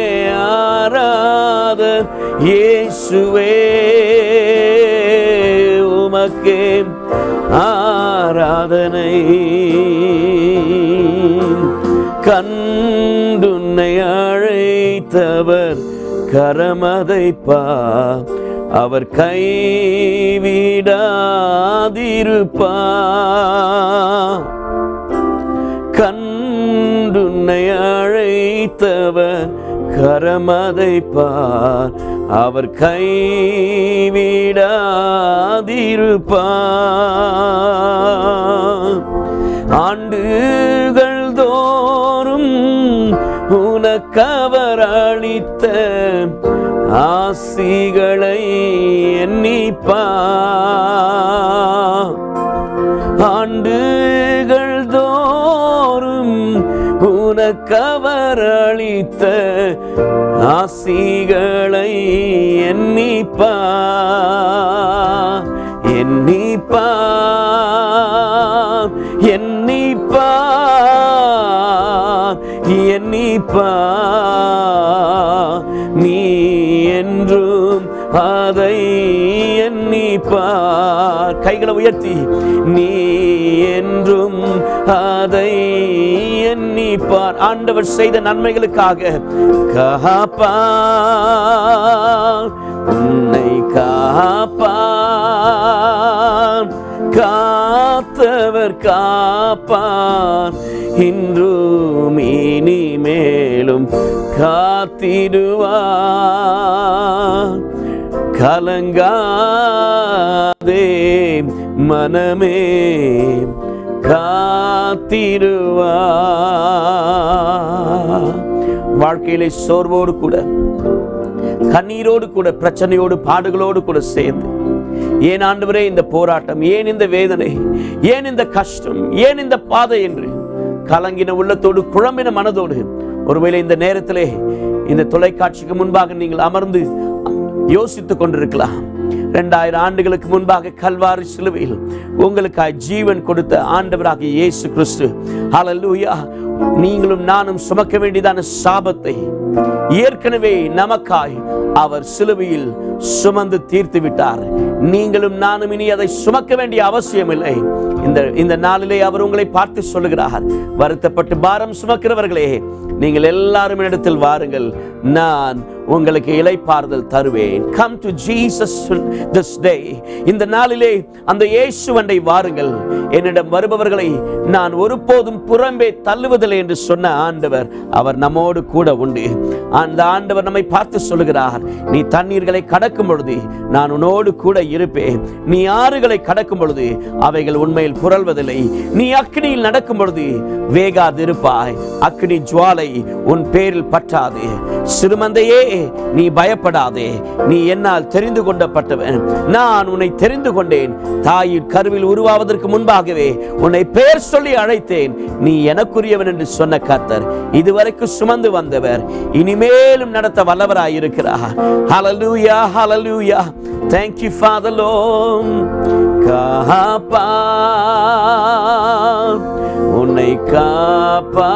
ஆராத இயேசுவே உமக்கே ஆராதனை கண்டுன்னை அழைத்தவர் கரமதைப்பா அவர் கைவிடாதிருப்பா கண்டுன்னை அழைத்தவர் கரமதைப்பார் அவர் கைவிடாதிருப்பார் ஆண்டுகள் தோறும் உனக்கவர் அளித்த ஆசிகளை எண்ணிப்பா ஆண்டுகள் தோறும் உனக்கவர் அளித்த ஆசிகளை எண்ணிப்பா எண்ணிப்பா எண்ணிப்பா எண்ணிப்பா நீ என்றும் அதை எண்ணிப்பார் கைகளை உயர்த்தி நீ என்றும் அதை எண்ணிப்பார் ஆண்டவர் செய்த நன்மைகளுக்காக காப்பார் உன்னை காப்பார் காத்தவர் காப்பார் இன்றும் இனிமேலும் காத்திடுவார் கலங்காதே மனமே காத்திடுவார் வாழ்க்கையிலே சோர்வோடு கூட கண்ணீரோடு கூட பிரச்சனையோடு பாடுகளோடு கூட சேர்ந்து ஏன் ஆண்டவரே இந்த போராட்டம் ஏன் இந்த வேதனை ஏன் இந்த கஷ்டம் ஏன் இந்த பாதை என்று கலங்கின உள்ளத்தோடு குழம்பின மனதோடு ஒருவேளை இந்த நேரத்திலே இந்த தொலைக்காட்சிக்கு முன்பாக நீங்கள் அமர்ந்து யோசித்துக் கொண்டிருக்கலாம் ரெண்டாயிரம் ஆண்டுகளுக்கு முன்பாக கல்வாரி சிலுவையில் உங்களுக்காய் ஜீவன் கொடுத்த ஆண்டவராகிய இயேசு கிறிஸ்து ஹalleluya நீங்களும் நானும் சுமக்க வேண்டியதான சாபத்தை ஏற்கனவே நமக்காய் அவர் சிலுவையில் சுமந்து தீர்த்து விட்டார் நீங்களும் நானும் இனி அதை சுமக்க வேண்டிய அவசியம் இல்லை இந்த இந்த நாளிலே அவர் உங்களை பார்த்து சொல்லுகிறார் வருத்தப்பட்டு பாரம் சுமக்கிறவர்களே நீங்கள் எல்லாரும் இடத்தில் வாருங்கள் நான் உங்களுக்கு இலைப்பாறுதல் தருவேன் come to Jesus this day இந்த நாளிலே அந்த இயேசுவண்டை வாருங்கள் என்னிடம் வருபவர்களை நான் ஒருபோதும் புறம்பே தள்ளுவதில்லை என்று சொன்ன ஆண்டவர் அவர் நம்மோடு கூட உண்டு அந்த ஆண்டவர் நம்மை பார்த்து சொல்லுகிறார் நீ தண்ணீர்களை கடக்கும் பொழுது நான் உன்னோடு கூட இருப்பேன் நீ ஆறுகளை கடக்கும் பொழுது அவைகள் உண்மையில் புரள்வதில்லை நீ அக்னியில் நடக்கும் பொழுது வேகாதிருப்பாய் அக்னி ஜுவாலை உன் பேரில் பற்றாது சிறுமந்தையே நீ பயப்படாதே நீ என்னால் தெரிந்து கொண்டப்பட்டவன் நான் உன்னை தெரிந்து கொண்டேன் தாயின் கருவில் உருவாவதற்கு முன்பாகவே உன்னை பெயர் சொல்லி அழைத்தேன் நீ எனக்குரியவன் என்று சொன்ன கர்த்தர் இதுவரைக்கும் சுமந்து வந்தவர் இனிமேலும் நடத்த வல்லவராய் இருக்கிறார் ஹalleluya hallelujah thank you father lord காப்பா உன்னை காப்பா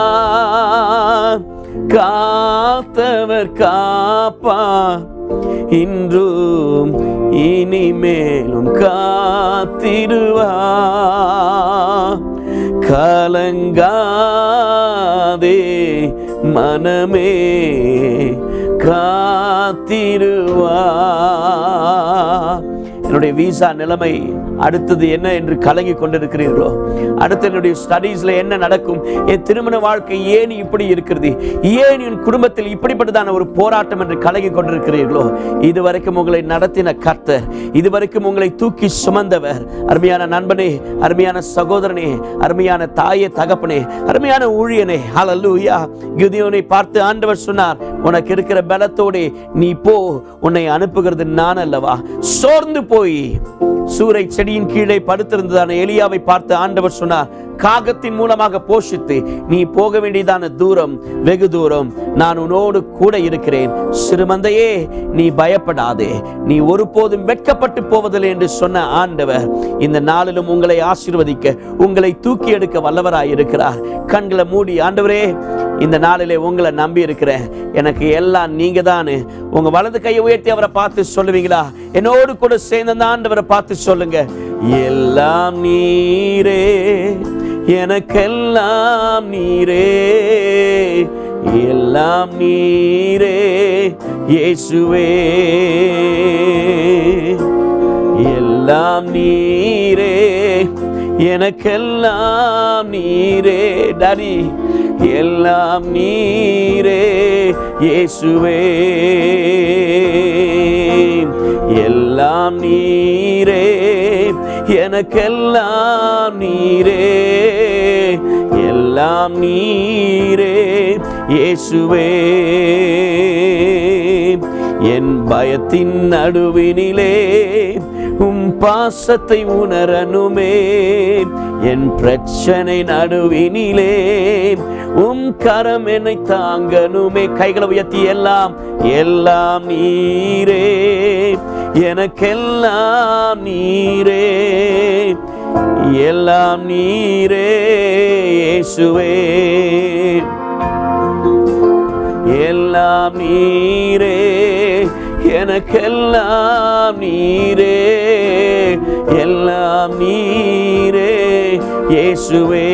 காத்தவர் காப்பா இன்றும் இனிமேலும் காத்திடுவா கலங்காதே மனமே காத்திடுவா என்னுடைய விசா நிலைமை அடுத்தது என்ன என்று கலங்கி கொண்டிருக்கிறீர்களோ அடுத்து என்னுடைய ஸ்டடீஸ்ல என்ன நடக்கும் என் திருமண வாழ்க்கை ஏன் இப்படி இருக்கிறது ஏன் என் குடும்பத்தில் இப்படிப்பட்டதான ஒரு போராட்டம் என்று கலங்கி கொண்டிருக்கிறீர்களோ இதுவரைக்கும் உங்களை நடத்தின கர்த்தர் இதுவரைக்கும் உங்களை தூக்கி சுமந்தவர் அருமையான நண்பனே அருமையான சகோதரனே அருமையான தாயே தகப்பனே அருமையான ஊழியனே ஹalleluya கிதியோனை பார்த்து ஆண்டவர் சொன்னார் உனக்கு இருக்கிற பலத்தோடே நீ போ உன்னை அனுப்புகிறது நான் அல்லவா சோர்ந்து போய் சூறை செடியின் கீழே படுத்திருந்ததான எலியாவை பார்த்து ஆண்டவர் சொன்னார் காகத்தின் மூலமாக போஷித்து நீ போக வேண்டியதான தூரம் வெகு தூரம் நான் உன்னோடு கூட இருக்கிறேன் சிறுமந்தையே நீ பயப்படாதே நீ ஒருபோதும் வெட்கப்பட்டு போவதில்லை என்று சொன்ன ஆண்டவர் இந்த நாளிலும் உங்களை ஆசீர்வதிக்க உங்களை தூக்கி எடுக்க வல்லவராய் இருக்கிறார் கண்களை மூடி ஆண்டவரே இந்த நாளிலே உங்களை நம்பி இருக்கிறேன் எனக்கு எல்லாம் நீங்க தானு உங்க வலது கையை உயர்த்தி அவரை பார்த்து சொல்லுவீங்களா என்னோடு கூட சேர்ந்த அந்த ஆண்டவரை பார்த்து சொல்லுங்க எல்லாம் நீரே எனக்கெல்லாம் நீரே எல்லாம் நீரே இயேசுவே எல்லாம் நீரே எனக்கெல்லாம் நீரே டாடி எல்லாம் நீரே இயேசுவே எல்லாம் நீரே எனக்கெல்லாம் நீரே எல்லாம் நீரே இயேசுவே என் பயத்தின் நடுவினிலே உம் பாசத்தை உணரணுமே என் பிரச்சனை நடுவினிலே உம் கரம் என்னை தாங்கணுமே கைகளை உயர்த்தி எல்லாம் எல்லாம் நீரே எனக்கெல்லாம் நீரே எல்லாம் நீரே இயேசுவே எல்லாம் நீரே எனக்கெல்லாம் நீரே எல்லாம் நீரே இயேசுவே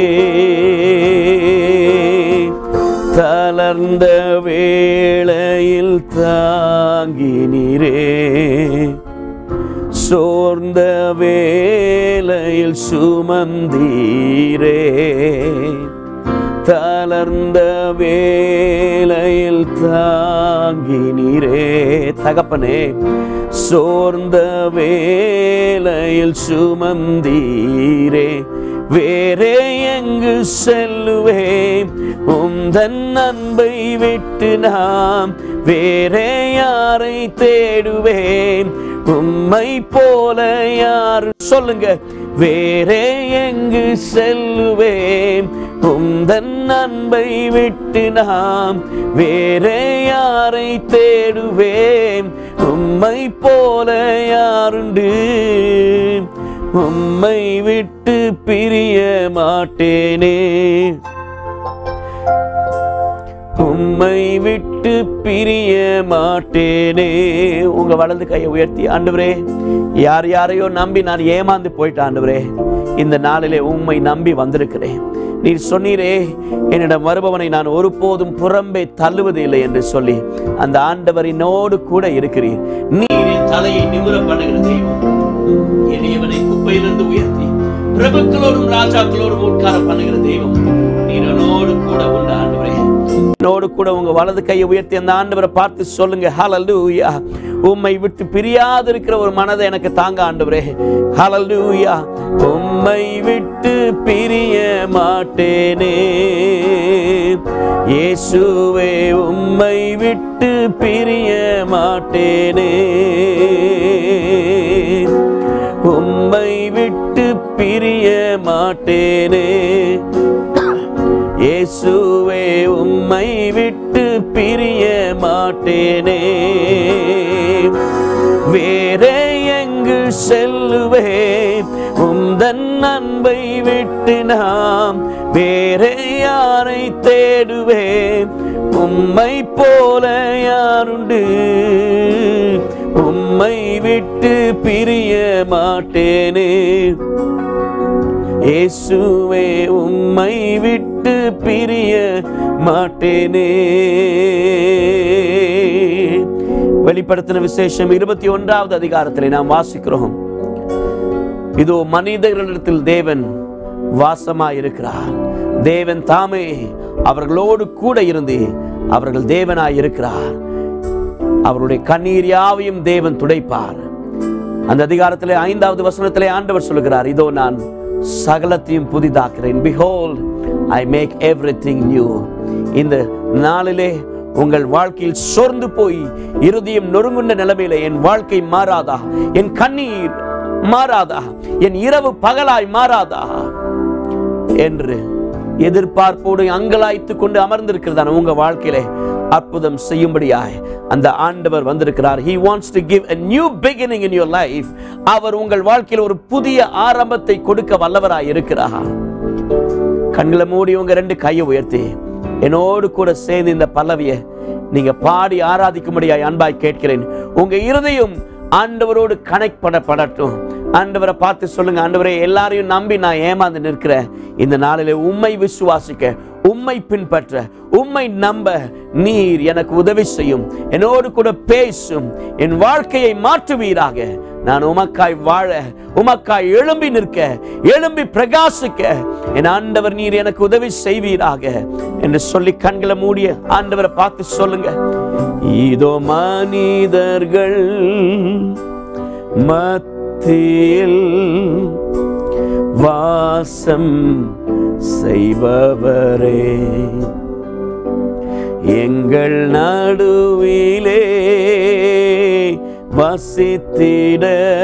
தளர்ந்த வேளையில் தாங்கி நீரே சோர்ந்த வேளையில் சுமந்தீரே தளர்ந்த வேளையில் தாங்கினீரே தகப்பனே சோர்ந்த வேளையில் சுமந்தீரே வேறே எங்கு செல்லுவேன் உந்தன் அன்பை விட்டு நாம் வேறே யாரை தேடுவேன் உம்மை போல யார் சொல்லுங்க வேறே எங்கு செல்லுவேன் உந்தன் அன்பை விட்டு நாம் வேறே யாரை தேடுவேன் உம்மை போல யாருண்டு உம்மை விட்டு பிரிய மாட்டேனே உம்மை விட்டு பிரிய மாட்டேனே உங்க வலது கையை உயர்த்தி ஆண்டவரே யார் யாரையோ நம்பி நான் ஏமாந்து போயிட்டேன் ஆண்டவரே இந்த நாளிலே உம்மை நம்பி வந்திருக்கிறேன் நீர் சொன்னீரே என்னிடம் வருபவனை நான் ஒருபோதும் புறம்பே தள்ளுவது இல்லை என்று சொல்லி அந்த ஆண்டவரினோடு கூட இருக்கிறீர் நீர் என் தலையை நிமிர பண்ணுகிற தெய்வம் எளியவனை குப்பையிலிருந்து உயர்த்தி பிரபுக்களோடும் ராஜாக்களோடும் உட்கார பண்ணுகிற தெய்வம் நீர் என்னோடு கூட உண்டு ஆண்டவரே என்னோடு கூட உங்க வலது கையை உயர்த்தி அந்த ஆண்டவரை பார்த்து சொல்லுங்க ஹalleluya உம்மை விட்டு பிரியாது இருக்கிற ஒரு மனதை எனக்கு தாங்க ஆண்டவரே ஹalleluya உம்மை விட்டு பிரிய மாட்டேனே இயேசுவே உம்மை விட்டு பிரிய மாட்டேனே உம்மை விட்டு பிரிய மாட்டேனே இயேசுவே உம்மை விட்டு பிரிய மாட்டேனே வேறே எங்கு செல்லுவேன் உந்தன் அன்பை விட்டு நாம் வேறே யாரை தேடுவேன் உம்மை போல யாருண்டு உம்மை விட்டு பிரிய மாட்டேனே இயேசுவே உம்மை விட்டு பிரிய மாட்டேனே வெளிப்படுத்தின விசேஷம் இருபத்தி ஒன்றாவது அதிகாரத்திலே நாம் வாசிக்கிறோம் இதோ மனிதர்களிடத்தில் தேவன் வாசமாயிருக்கிறார் தேவன் தாமே அவர்களோடு கூட இருந்து அவர்கள் தேவனாய் இருக்கிறார் அவருடைய கண்ணீர் யாவையும் தேவன் துடைப்பார் அந்த அதிகாரத்திலே ஐந்தாவது வசனத்திலே ஆண்டவர் சொல்லுகிறார் இதோ நான் சகலத்தையும் புதிதாக்குறேன் behold I make everything new இந்த நாளிலே உங்கள் வாழ்க்கையில் சோர்ந்து போய் இருதயம் நொறுங்குண்ட நிலைமையில என் வாழ்க்கை மாறாதா என் கண்ணீர் மாறாதா என் இரவு பகலாய் மாறாதா என்று எதிர்பார்ப்போடு அங்கலாய்த்து கொண்டு அமர்ந்திருக்கிறதான உங்க வாழ்க்கையிலே அற்புதம் செய்யும்படியாய் அந்த ஆண்டவர் வந்திருக்கிறார் he wants to give a new beginning in your life அவர் உங்கள் வாழ்க்கையில் ஒரு புதிய ஆரம்பத்தை கொடுக்க வல்லவராய் இருக்கிறார் கண்களை மூடி உங்க ரெண்டு கையை உயர்த்தி என்னோடு கூட சேர்ந்து இந்த பல்லவியை நீங்க பாடி ஆராதிக்கும்படியாய் அன்பாய் கேட்கிறேன் உங்க இருதயம் ஆண்டவரோடு கனெக்ட் பண்ணப்படட்டும் ஆண்டவரை பார்த்து சொல்லுங்க ஆண்டவரே எல்லாரையும் நம்பி நான் ஏமாந்து நிற்கிறேன் இந்த நாளிலே உம்மை விசுவாசிக்க உம்மை பின்பற்ற உம்மை நம்ப நீர் எனக்கு உதவி செய்யும் என்னோடு கூட பேசும் என் வாழ்க்கையை மாற்றுவீராக நான் உமக்காய் வாழ உமக்காய் எழும்பி நிற்க எழும்பி பிரகாசிக்க என் ஆண்டவர் நீர் எனக்கு உதவி செய்வீராக என்று சொல்லி கண்களை மூடிய ஆண்டவரை பார்த்து சொல்லுங்க இதோ மனிதர்கள் மத்தியில் வாசம் செய்பவரே எங்கள் நடுவிலே வசித்திட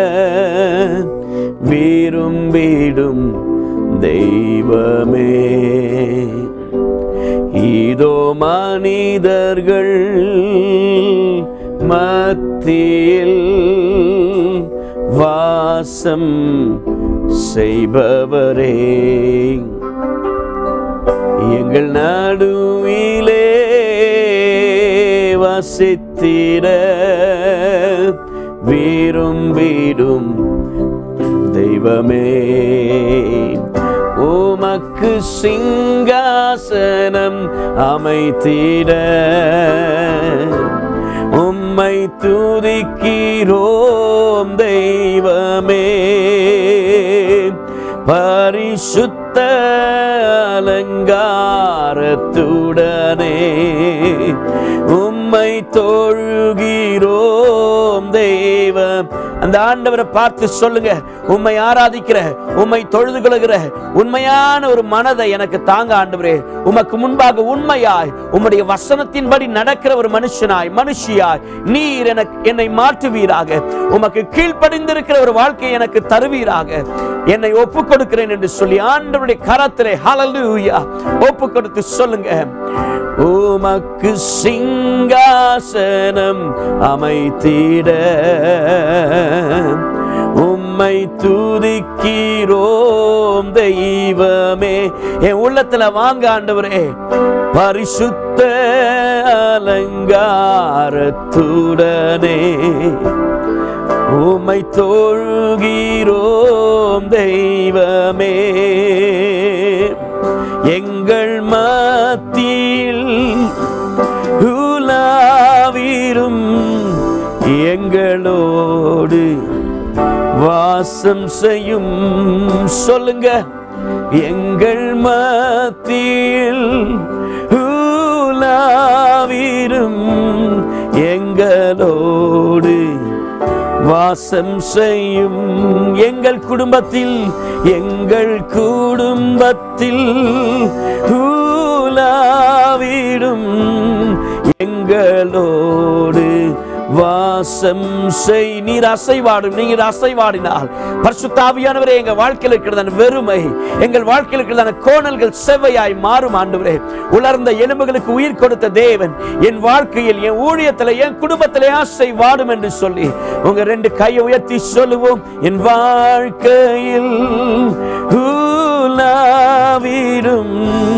விரும்பிடும் தெய்வமே இதோ மனிதர்கள் மத்தியில் வாசம் செய்பவரே எங்கள் நடுவிலே வசித்திட விரும்பிடும் தெய்வமே உமக்கு சிங்காசனம் அமைத்திட உம் உம்மை துதிக்கிறோம் தெய்வமே பரிசுத்த அலங்காரத்துடனே உம்மை தொழுகிறோம் தெய்வம் அந்த ஆண்டவரை பார்த்து சொல்லுங்க உம்மை ஆராதிக்கிற உம்மை தொழுது கொள்கிற உண்மையான ஒரு மனதை எனக்கு தாங்க ஆண்டவரே உமக்கு முன்பாக உண்மையாய் உம்முடைய வசனத்தின்படி நடக்கிற ஒரு மனுஷனாய் மனுஷியாய் நீர் எனக்கு என்னை மாற்றுவீராக உமக்கு கீழ்ப்படிந்திருக்கிற ஒரு வாழ்க்கையை எனக்கு தருவீராக என்னை ஒப்பு கொடுக்கிறேன் என்று சொல்லி ஆண்டவருடைய கரத்திலே ஹalleluya ஒப்பு கொடுத்து சொல்லுங்க உமக்கு சிங்காசனம் அமைத்திட உம்மை துதிக்கிறோம் தெய்வமே என் உள்ளத்துல வாங்க ஆண்டவரே பரிசுத்த அலங்காரத்துடனே உம்மை தொழுகிறோம் தெய்வமே எங்கள் மத்தியில் உலாவீரும் எங்களோடு வாசம் செய்யும் சொல்லுங்க எங்கள் மத்தியில் உலாவீரும் எங்களோடு வாசம் செய்யும் எங்கள் குடும்பத்தில் எங்கள் குடும்பத்தில் ஊலாவிடும் எங்களோடு வாசம் செய் நீர் அசைவாடும் நீர் அசைவாடினால் பரிசுத்தாவியானவரே எங்க வாழ்க்கையில் இருக்கிறதான வெறுமை எங்கள் வாழ்க்கையில் இருக்கிறதான கோணல்கள் செவ்வையாய் மாறும் ஆண்டவரே உலர்ந்த எலும்புகளுக்கு உயிர் கொடுத்த தேவன் என் வாழ்க்கையில் என் ஊழியத்தில் என் குடும்பத்தில் ஆசை வாடும் என்று சொல்லி உங்க ரெண்டு கையை உயர்த்தி சொல்லுவோம் என் வாழ்க்கையில் ஊலாவிடும்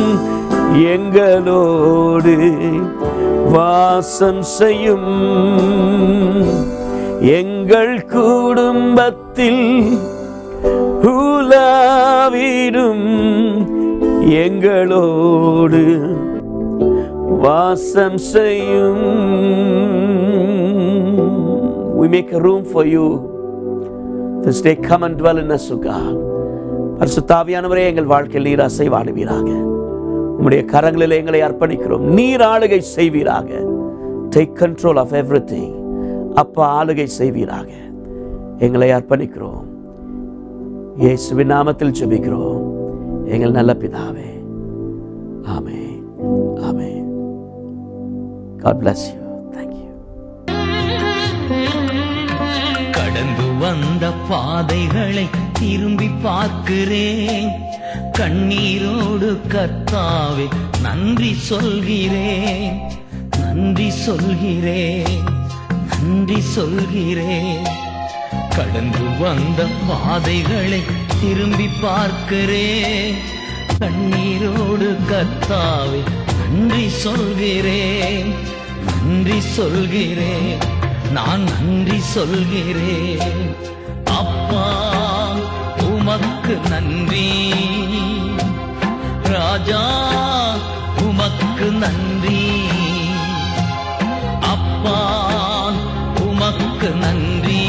எங்களோடு வாசம் செய்யும் எங்கள் குடும்பத்தில் உலாவிடும் எங்களோடு வாசம் செய்யும் we make a room for you this day come and dwell in us O God பரிசுத்தாவியானவரே எங்கள் வாழ்க்கையில் நீர் அசைவாடுவீராக உம்முடைய கரங்களில் எங்களை அர்ப்பணிக்கிறோம் நீர் ஆளுகை செய்வீராக டேக் கண்ட்ரோல் ஆஃப் எவ்ரி அப்பா ஆளுகை செய்வீராக எங்களை அர்ப்பணிக்கிறோம் இயேசுவின் நாமத்தில் ஜெபிக்கிறோம் எங்கள் நல்ல பிதாவே ஆமே ஆமே God bless you. Thank you. கடந்து வந்த பாதைகளை திரும்பி பார்க்கிறேன் கண்ணீரோடு கர்த்தாவே நன்றி சொல்கிறேன் நன்றி சொல்கிறேன் நன்றி சொல்கிறேன் கடந்து வந்த பாதைகளை திரும்பி பார்க்கிறேன் கண்ணீரோடு கர்த்தாவே நன்றி சொல்கிறேன் நன்றி சொல்கிறேன் நான் நன்றி சொல்கிறேன் அப்பா உமக்கு நன்றி ராஜா உமக்கு நன்றி அப்பா உமக்கு நன்றி